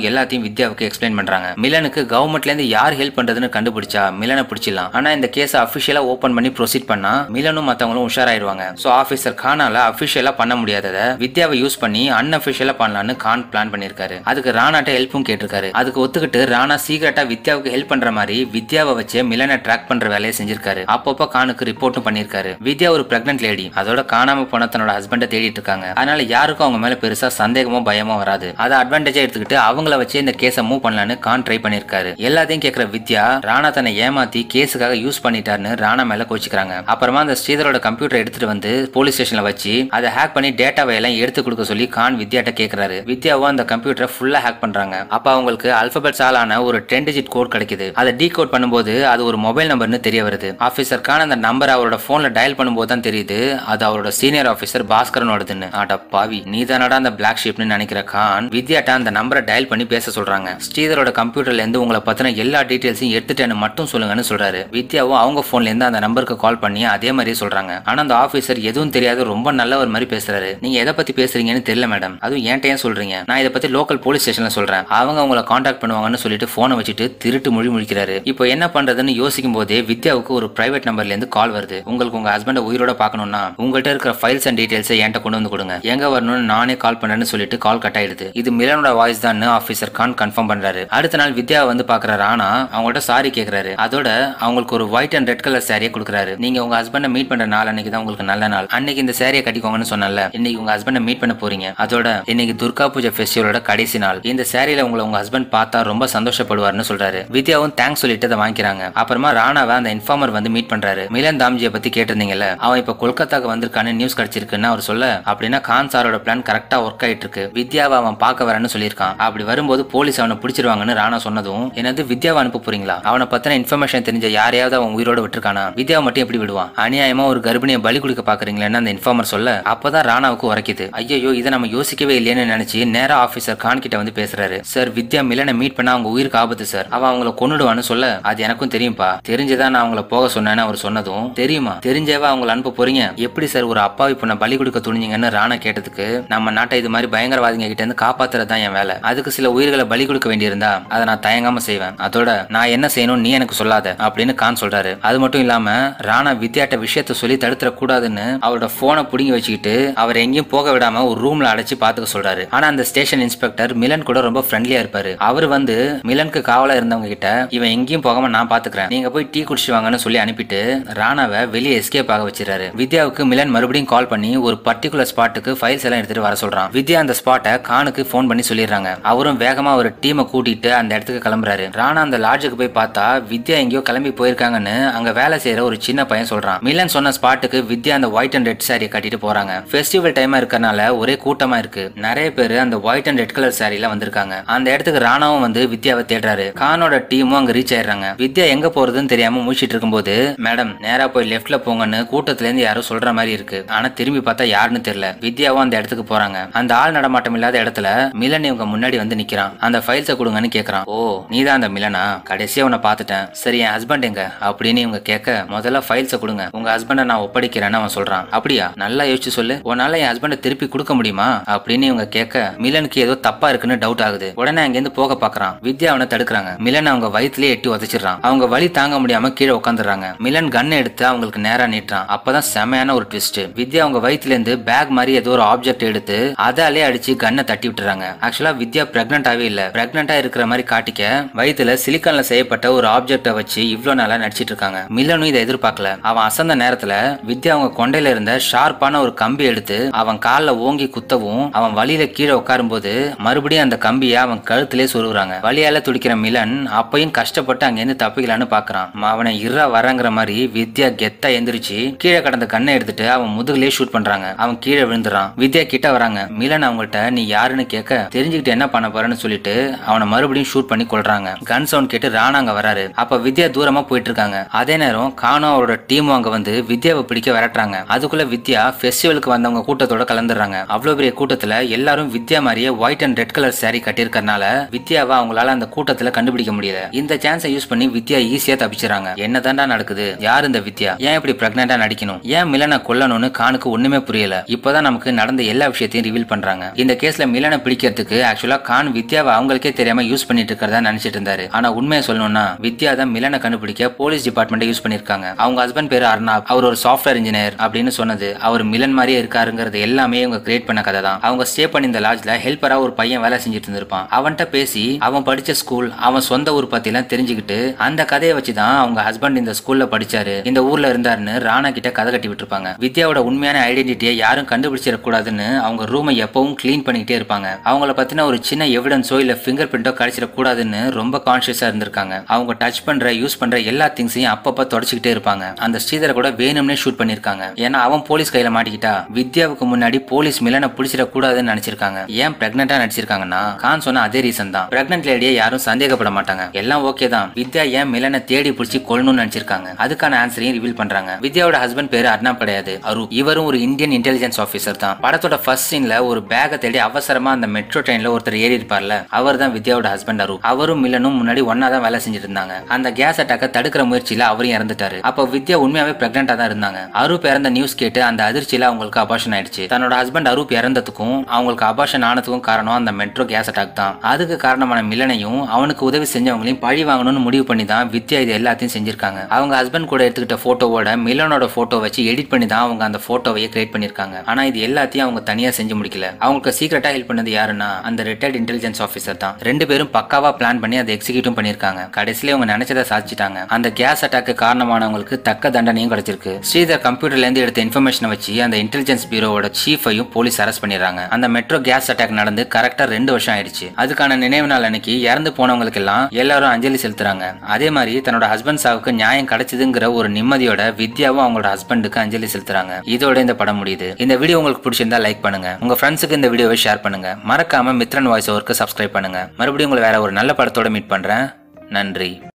எல்லாத்தையும் வித்யாவுக்கு எக்ஸ்பிளைன் பண்றாங்க மிலனுக்கு கவர்மெண்ட்ல இருந்து யார் ஹெல்ப் பண்றதுன்னு கண்டுபிடிச்சா மிலனை பிடிச்சிடலாம் ஆனா இந்த கேஸை அபிஷியலா ஓபன் பண்ணி ப்ரொசீட் பண்ணா மிலனும் மத்தவங்களும் உஷாராயிருவாங்க சோ ஆபீசர் கானால அபிஷியலா பண்ண முடியாததை வித்யாவை யூஸ் பண்ணி அன்அபிஷியலா பண்ணலாம்னு கான் பிளான் பண்ணிருக்காரு அதுக்கு ராணாட்ட ஹெல்ப்பும் கேட்டிருக்காரு அதுக்கு ஒத்துக்கிட்டு ராணா சீக்கிரட்டா வித்யாவுக்கு ஹெல்ப் பண்ற மாதிரி வித்யாவை வச்சு மிலனை ட்ராக் பண்ற வேலையை செஞ்சிருக்காரு அப்பப்போ கானுக்கு ரிப்போர்ட்டும் பண்ணிருக்காரு வித்யா ஒரு பிரெக்னன்ட் லேடி அதோட காணாம போன தன்னோட ஹஸ்பண்டை தேடிட்டு இருக்காங்க அதனால யாருக்கும் அவங்க மேல பெருசா சந்தேகமோ பயமோ வராது அதை அட்வான்டேஜா எடுத்துக்கிட்டு அவங்கள வச்சு இந்த கேஸை மூவ் பண்ணலான்னு கான் ட்ரை பண்ணிருக்காரு எல்லாத்தையும் கேட்கிற வித்யா ராணா தன்னை ஏமாத்தி கேஸுக்காக யூஸ் பண்ணிட்டாருன்னு ராணா மேல கோச்சிக்கிறாங்க அப்புறமா அந்த ஸ்ரீதரோட கம்ப்யூட்டர் எடுத்துட்டு வந்து போலீஸ் ஸ்டேஷன்ல வச்சு அதை ஹேக் பண்ணி டேட்டாவை எல்லாம் எடுத்து கொடுக்க சொல்லி கான் வித்யாட்ட கேக்குறாரு வித்யாவும் அந்த கம்ப்யூட்டரை ஃபுல்லா ஹேக் பண்றாங்க அப்ப அவங்களுக்கு அல்பபெட்ஸ் ஆலான ஒரு டென் டிஜிட் கோட் கிடைக்குது அதை டீ கோட் பண்ணும்போது அது ஒரு மொபைல் நம்பர்னு தெரிய வருது ஆபீசர் கான் அந்த நம்பர் அவரோட போன்ல டயல் பண்ணும்போது தான் தெரியுது அது அவரோட சீனியர் ஆபீசர் பாஸ்கரனோடதுன்னு ஆட பாவி நீ தானடா அந்த பிளாக் ஷிப்னு நினைக்கிற கான் வித்யாட்ட அந்த நம்பரை டயல் பண்ணி பேச சொல்றாங்க ஸ்ரீதரோட கம்ப்யூட்டர்ல இருந்து உங்களை பத்தின எல்லா டீடைல்ஸையும் எடுத்துட்டேன்னு மட்டும் சொல்லுங்கன்னு சொல்றாரு வித்யாவும் அவங்க போன்ல இருந்து அந்த நம்பருக்கு கால் பண்ணி அதே மாதிரியே சொல்றாங்க ஆனா அந்த ஆபீசர் எதுவும் தெரியாத ரொம்ப நல்லவர் மாதிரி பேசுறாரு நீங்க எதை பத்தி பேசுறீங்கன்னு தெரியல மேடம் அதுவும் ஏன்ட்ட ஏன் சொல்றீங்க நான் இதை பத்தி லோக்கல் போலீஸ் ஸ்டேஷன்ல சொல்றேன் அவங்க உங்களை காண்டாக்ட் பண்ணுவாங்கன்னு சொல்லிட்டு போனை வச்சுட்டு திருட்டு மொழி முழிக்கிறாரு இப்போ என்ன பண்றதுன்னு யோசிக்கும் போதே வித்யாவுக்கு ஒரு பிரைவேட் நம்பர்ல இருந்து கால் வருது உங்களுக்கு உங்க ஹஸ்பண்ட உயிரோட பார்க்கணும்னா உங்கள்ட்ட இருக்கிற ஃபைல்ஸ் அண்ட் டீடைல்ஸ் என்கிட்ட கொண்டு வந்து கொடுங்க எங்க வரணும்னு நானே கால் பண்ணேன்னு சொல்லிட்டு கால் கட் ஆயிடுது இது மிலனோட வாய்ஸ் தான் ஆபீசர் கான் கன்ஃபார்ம் பண்றாரு அடுத்த நாள் வித்யாவை வந்து பாக்குற ராணா அவங்கள்ட்ட சாரி கேக்குறாரு அதோட அவங்களுக்கு ஒரு ஒயிட் அண்ட் ரெட் கலர் சாரியை கொடுக்குறாரு நீங்க உங்க ஹஸ்பண்ட மீட் பண்ற நாள் அன்னைக்கு தான் உங்களுக்கு நல்ல நாள் அன்னைக்கு இந்த சாரியை கட்டிக்கோங்கன்னு சொன்னல இன்னைக்கு உங்க ஹஸ்பண்ட மீட் பண்ண போறீங்க அதோட இன்னைக்கு துர்கா பூஜை ஃபெஸ்டிவலோட கடைசி நாள் இந்த சாரியில உங்களை உங்க ஹஸ்பண்ட் பார்த்தா ரொம்ப சந்தோஷப்படுவார்னு சொல்றாரு வித்யாவும் தேங்க்ஸ் சொல்லிட்டு அதை வாங்கிக்கிறாங்க அப்புறமா ராணாவை அந்த இன்ஃபார்மர் வந்து மீட் பண்றாரு மிலன் தாம்ஜியை பத்தி கேட்டிருந்தீங்கல்ல அவன் இப்ப கொல்கத்தாக்கு வந்திருக்கான்னு நியூஸ் கிடைச்சிருக்குன்னு அவர் சொல்ல அப்படின்னா கான் சாரோட பிளான் கரெக்டா ஒர்க் ஆயிட்டு இருக்கு வித்யாவை அவன் பார்க்க வரேன்னு சொல்லியிருக்கான் அப்படி வரும்போது போலீஸ் அவனை பிடிச்சிருவாங்கன்னு ராணா சொன்னதும் என்னது வித்யாவை அனுப்ப போறீங்களா அவனை பத்தின இன்ஃபர்மேஷன் தெரிஞ்ச யாரையாவது அவன் உயிரோட விட்டுருக்கானா வித்யாவை மட்டும் எப்படி விடுவான் அநியாயமா ஒரு கர்ப்பிணியை பலி கொடுக்க பாக்குறீங்களேன்னு அந்த இன்ஃபார்மர் சொல்ல அப்பதான் ராணாவுக்கு உரைக்குது ஐயோ இதை நம்ம யோசிக்கவே இல்லையேன்னு நினைச்சு நேரா ஆபீசர் கான் கிட்ட வந்து பேசுறாரு சார் வித்யா மிலனை மீட் பண்ண அவங்க உயிருக்கு ஆபத்து சார் அவன் அவங்கள கொன்னுடுவான்னு சொல்ல அது எனக்கும் தெரியும்பா தெரிஞ்சுதான் நான் அவங்கள போக சொன்னேன்னு அவர் சொன்னதும் தெரியுமா தெரிஞ்சேவா அவங்கள அனுப்ப போறீங்க எப்படி சார் ஒரு அப்பாவி பொண்ணை பலி கொடுக்க துணிஞ்சீங்கன்னு ராணா கேட்டதுக்கு நம்ம நாட்டை இது மாதிரி பயங்கரவாதிங்க கிட்ட இருந்து காப்பாத்துறது தான் என் வேலை அதுக்கு சில உயிர்களை பலி கொடுக்க வேண்டியிருந்தா அதை நான் தயங்காம செய்வேன் அதோட நான் என்ன செய்யணும் நீ எனக்கு சொல்லாத அப்படின்னு கான் சொல்றாரு அது மட்டும் இல்லாம ராணா வித்யாட்ட விஷயத்த சொல்லி தடுத்துற கூடாதுன்னு அவரோட போனை புடுங்கி வச்சுக்கிட்டு அவர் எங்கேயும் போக விடாம ஒரு ரூம்ல அடைச்சு பாத்துக்க சொல்றாரு ஆனா அந்த ஸ்டேஷன் இன்ஸ்பெக்டர் மிலன் கூட ரொம்ப ஃப்ரெண்ட்லியா இருப்பாரு அவர் வந்து மிலனுக்கு காவலா இருந்தவங்க கிட்ட இவன் எங்கேயும் போகாம நான் பாத்துக்கிறேன் நீங்க போய் டீ குடிச்சு வாங்கன்னு சொல்லி அனுப்பிட்டு ராணாவை வெளியே எஸ்கேப் ஆக வச்சிடறாரு வித்யாவுக்கு மிலன் மறுபடியும் கால் பண்ணி ஒரு பர்டிகுலர் ஸ்பாட்டுக்கு ஃபைல்ஸ் எல்லாம் எடுத்துட்டு வர சொல்றான் வித்யா அந்த ஸ்பாட்டை கானுக்கு ஃபோன் பண்ணி சொல்லிடுறாங்க அவரும் வேகமா ஒரு டீமை கூட்டிட்டு அந்த இடத்துக்கு கிளம்புறாரு ராணா அந்த லாட்ஜுக்கு போய் பார்த்தா வித்யா எங்கேயோ கிளம்பி போயிருக்காங்கன்னு அங்க வேலை செய்யற ஒரு சின்ன பையன் சொல்றான் மிலன் சொன்ன ஸ்பாட்டுக்கு வித்யா அந்த ஒயிட் அண்ட் ரெட் சாரியை கட்டிட்டு போறாங்க ஃபெஸ்டிவல் டைமா இருக்கறனால ஒரே கூட்டமா இருக்கு நிறைய பேர் அந்த ஒயிட் அண்ட் ரெட் கலர் சாரில வந்திருக்காங்க அந்த இடத்துக்கு ராணாவும் வந்து வித்யாவை தேடுறாரு கானோட டீமும் அங்க ரீச் ஆயிடுறாங்க வித்யா எங்க போறதுன்னு தெரியாம முடிச்சிட்டு இருக்கும்போது மேடம் நேரா போய் லெஃப்ட்ல போங்கன்னு கூட்டத்துல இருந்து யாரோ சொல்ற மாதிரி இருக்கு ஆனா திரும்பி பார்த்தா யாருன்னு தெரியல வித்யாவும் அந்த இடத்துக்கு போறாங்க அந்த ஆள் நடமாட்டம் இல்லாத இடத்துல மிலன் இவங்க முன்னாடி வந்து நிக்கிறான் அந்த ஃபைல்ஸை கொடுங்கன்னு கேக்குறான் ஓ நீதான் அந்த மிலனா கடைசியா உன்னை பார்த்துட்டேன் சரி என் ஹஸ்பண்ட் எங்க அப்படின்னு இவங்க கேட்க முதல்ல ஃபைல்ஸை கொடுங்க உங்க ஹஸ்பண்டை நான் ஒப்படைக்கிறேன்னு அவன் சொல்றான் அப்படியா நல்லா யோசிச்சு சொல்லு உன்னால என் ஹஸ்பண்டை திருப்பி கொடுக்க முடியுமா அப்படின்னு இவங்க கேட்க மிலனுக்கு ஏதோ தப்பா இருக்குன்னு டவுட் ஆகுது உடனே அங்கிருந்து போக பாக்குறான் வித்யா அவனை தடுக்கிறாங்க மிலன் அவங்க வயிற்றுலயே எட்டி உதச்சிடுறான் அவங்க வலி தாங்க முடியாம கீழே உட்காந்துறாங்க மிலன் கன் எடுத்து அவங்களுக்கு நேரா நீட்டுறான் அப்பதான் செமையான ஒரு ட்விஸ்ட் வித்யா அவங்க வயிற்றுல இருந்து பேக் மாதிரி ஏதோ ஒரு ஆப்ஜெக்ட் எடுத்து அதாலே அடிச்சு கன்னை தட்டி விட்டுறாங்க ஆக்சுவலா வித்யா பிரெக்னண்டாவே இல்ல பிரெக்னண்டா இருக்கிற மாதிரி காட்டிக்க வயிற்றுல சிலிக்கான்ல செய்யப்பட்ட ஒரு ஆப்ஜெக்ட வச்சு இவ்வளவு நாளா நடிச்சிட்டு இருக்காங்க மிலனும் இதை எதிர்பார்க்கல அவன் அசந்த நேரத்துல வித்யா அவங்க கொண்டையில இருந்த ஷார்ப்பான ஒரு கம்பி எடுத்து அவன் கால்ல ஓங்கி குத்தவும் அவன் வழியில கீழே உட்காரும்போது மறுபடியும் அந்த கம்பியை அவன் கழுத்திலே சொருகுறாங்க வழியால துடிக்கிற மிலன் அப்பையும் கஷ்டப்பட்டு அங்கிருந்து தப்பிக்கலான்னு பாக்குறான் அவனை இறா வரங்கிற மாதிரி வித்யா கெத்தா எந்திரிச்சு கீழே கடந்த கண்ணை எடுத்துட்டு அவன் முதுகுலயே ஷூட் பண்றாங்க அவன் கீழே விழுந்துறான் வித்யா கிட்ட வராங்க மிலன் அவங்கள்ட்ட நீ யாருன்னு கேட்க தெரிஞ்சுக்கிட்டு என்ன பண்ண போறேன்னு சொல்லிட்டு அவனை மறுபடியும் ஷூட் பண்ணி கொள்றாங்க கன் சவுண்ட் கேட்டு ராணா அங்க வராரு அப்ப வித்யா தூரமா போயிட்டு இருக்காங்க அதே நேரம் கானோ அவரோட டீமும் அங்க வந்து வித்யாவை பிடிக்க விரட்டுறாங்க அதுக்குள்ள வித்யா ஃபெஸ்டிவலுக்கு வந்தவங்க கூட்டத்தோட கலந்துடுறாங்க அவ்வளவு பெரிய கூட்டத்துல எல்லாரும் வித்யா மாதிரியே white and red colour saree கட்டியிருக்கறனால வித்யாவை அவங்களால அந்த கூட்டத்துல கண்டுபிடிக்க முடியல இந்த சான்ஸை யூஸ் பண்ணி வித்யா ஈஸியா தப்பிச்சிடறாங்க என்னதான்டா நடக்குது யார் இந்த வித்யா ஏன் இப்படி பிரெக்னண்டா நடிக்கணும் ஏன் மிலனை கொல்லணும்னு கானுக்கு ஒண்ணுமே புரியல இப்பதான் நமக்கு நடந்த எல்லா விஷயத்தையும் ரிவீல் பண்றாங்க இந்த கேஸ்ல மிலனை பிடிக்கிறதுக்கு ஆக்சுவலா கான் வித்யாவை அவங்களுக்கே தெரியாம யூஸ் பண்ணிட்டு இருக்கிறதா நினைச்சிட்டு இருந்தாரு ஆனா உண்மையை சொல்லணும்னா வித்யா தான் மிலனை கண்டுபிடிக்க போலீஸ் டிபார்ட்மெண்ட் யூஸ் பண்ணிருக்காங்க அவங்க ஹஸ்பண்ட் பேரு அர்னாப் அவர் ஒரு சாஃப்ட்வேர் இன்ஜினியர் அப்படின்னு சொன்னது அவர் மிலன் மாதிரியே இருக்காருங்கிறது எல்லாமே இவங்க கிரியேட் பண்ண கதை தான் அவங்க ஸ்டே பண்ணி இந்த லாட்ஜ்ல ஹெல்ப்பரா ஒரு பையன் வேலை செஞ்சுட்டு இருந்திருப்பான் அவன்கிட்ட பேசி அவன் படிச்ச ஸ்கூல் அவன் சொந்த ஊர் பத்தி எல்லாம் தெரிஞ்சுக்கிட்டு அந்த கதையை வச்சு தான் அவங்க ஹஸ்பண்ட் இந்த ஸ்கூல்ல படிச்சாரு இந்த ஊர்ல இருந்தாருன்னு ராணா கிட்ட கதை கட்டி விட்டுருப்பாங்க வித்யாவோட உண்மையான ஐடென்டிட்டியை யாரும் கண்டுபிடிச்சிடக்கூடாதுன்னு அவங்க ரூமை எப்பவும் க்ளீன் பண்ணிக்கிட்டே இருப்பாங்க அவங்கள பத்தின ஒரு சின்ன எவிடன்ஸோ இல்ல ஃபிங்கர் பிரிண்டோ கிடைச்சிடக்கூடாதுன்னு ரொம்ப கான்சியஸா இருந்திருக்காங்க அவங்க டச் பண்ற யூஸ் பண்ற எல்லா திங்ஸையும் அப்பப்ப தொடச்சிக்கிட்டே இருப்பாங்க அந்த ஸ்ரீதரை கூட வேணும்னே ஷூட் பண்ணிருக்காங்க ஏன்னா அவன் போலீஸ் கையில மாட்டிக்கிட்டா வித்யாவுக்கு முன்னாடி போலீஸ் மிலனை பிடிச்சிட கூடாதுன்னு நினைச்சிருக்காங்க ஏன் பிரெக்னெண்டா நடிச்சிருக்காங்கன்னா கான் சொன்ன அதே ரீசன் தான் பிரெக்னென்ட் லேடியை யாரும் சந்தேகப்பட மாட்டாங்க எல்லாம் ஓகே தான் வித்யா ஏன் மிலனை தேடி பிடிச்சி கொள்ளணும்னு நினைச்சிருக்காங்க அதுக்கான ஆன்சரையும் ரிவீல் பண்றாங்க வித்யாவோட ஹஸ்பண்ட் பேரு அர்ணாப் கிடையாது அரு இவரும் ஒரு இந்தியன் இன்டெலிஜென்ஸ் ஆஃபீஸர் தான் படத்தோட ஃபர்ஸ்ட் சீன்ல ஒரு பேக்கை தேடி அவசரமா அந்த மெட்ரோ ட்ரெயின்ல ஒருத்தர் ஏறி இருப்பார்ல அவர் தான் வித்யாவோட ஹஸ்பண்ட் அரு அவரும் மிலனும் முன்னாடி ஒன்னா தான் வேலை செஞ்சுட்டு இருந்தாங்க அந்த கேஸ் அட்டாக்க தடுக்கிற முயற்சியில அவரும் இறந்துட்டாரு அப்போ வித்யா உண்மையாவே பிரெக்னெண்டா தான் இருந்தாங்க அரூப் இறந்த நியூஸ் கேட்டு அந்த அதிர்ச்சியில அவங்களுக்கு அபாஷன் ஆயிடுச்சு தன்னோட ஹஸ்பண்ட் அரூப் இறந்ததுக்கும் அவங்களுக்கு அபாஷன் ஆனதுக்கும் காரணம் அந்த மெட்ரோ கேஸ் அட்டாக் தான் அதுக்கு காரணமான மிலனையும் அவனுக்கு உதவி செஞ்சவங்களையும் பழி வாங்கணும்னு முடிவு பண்ணி தான் வித்யா இது எல்லாத்தையும் செஞ்சிருக்காங்க அவங்க ஹஸ்பண்ட் கூட எடுத்துக்கிட்ட போட்டோவோட மிலனோட போட்டோ வச்சு எடிட் பண்ணி தான் அவங்க அந்த போட்டோவையே கிரியேட் பண்ணிருக்காங்க ஆனா இது எல்லாத்தையும் அவங்க தனியா செஞ்சு முடிக்கல அவங்களுக்கு சீக்கிரட்டா ஹெல்ப் பண்ணது யாருன்னா அந்த ரிட்டையர்ட் இன்டெலிஜென்ஸ் ஆஃபீஸர் தான் ரெண்டு பேரும் பக்காவா பிளான் பண்ணி அதை எக்ஸிக்யூட்டும் பண்ணிருக்காங்க கடைசியில அவங்க நினைச்சதை சாதிச்சிட்டாங்க அந்த கேஸ் அட்டாக்கு காரணமானவங்களுக்கு தக்க தண்டனையும் கிடைச்சிருக்கு ஸ்ரீதர் கம்ப்யூட்டர்ல இருந்து எடுத்த இன்ஃபர்மேஷனை வச்சு அந்த இன்டெலிஜென்ஸ் பியூரோவோட சீஃபையும் போலீஸ் அரெஸ்ட் பண்ணிடுறாங்க அந்த மெட்ரோ கேஸ் அட்டாக் நடந்து கரெக்டா ரெண்டு வருஷம் ஆயிடுச்சு அதுக்கான நினைவு நாள் அன்னைக்கு இறந்து போனவங்களுக்கு எல்லாம் எல்லாரும் அஞ்சலி செலுத்துறாங்க அதே மாதிரி தன்னோட ஹஸ்பண்ட் சாவுக்கு நியாயம் கிடைச்சதுங்கிற ஒரு நிம்மதியோட வித்யாவும் அவங்களோட ஹஸ்பண்டுக்கு அஞ்சலி செலுத்துறாங்க இதோட இந்த படம் முடியுது இந்த வீடியோ உங்களுக்கு பிடிச்சிருந்தா லைக் பண்ணுங்க உங்க ஃப்ரெண்ட்ஸுக்கு இந்த வீடியோவை ஷேர் பண்ணுங்க மறக்காம மித்ரன் வாய்ஸ் ஓவருக்கு சப்ஸ்கிரைப் பண்ணுங்க மறுபடியும் உங்களை வேற ஒரு நல்ல படத்தோட மீட் பண்றேன் நன்றி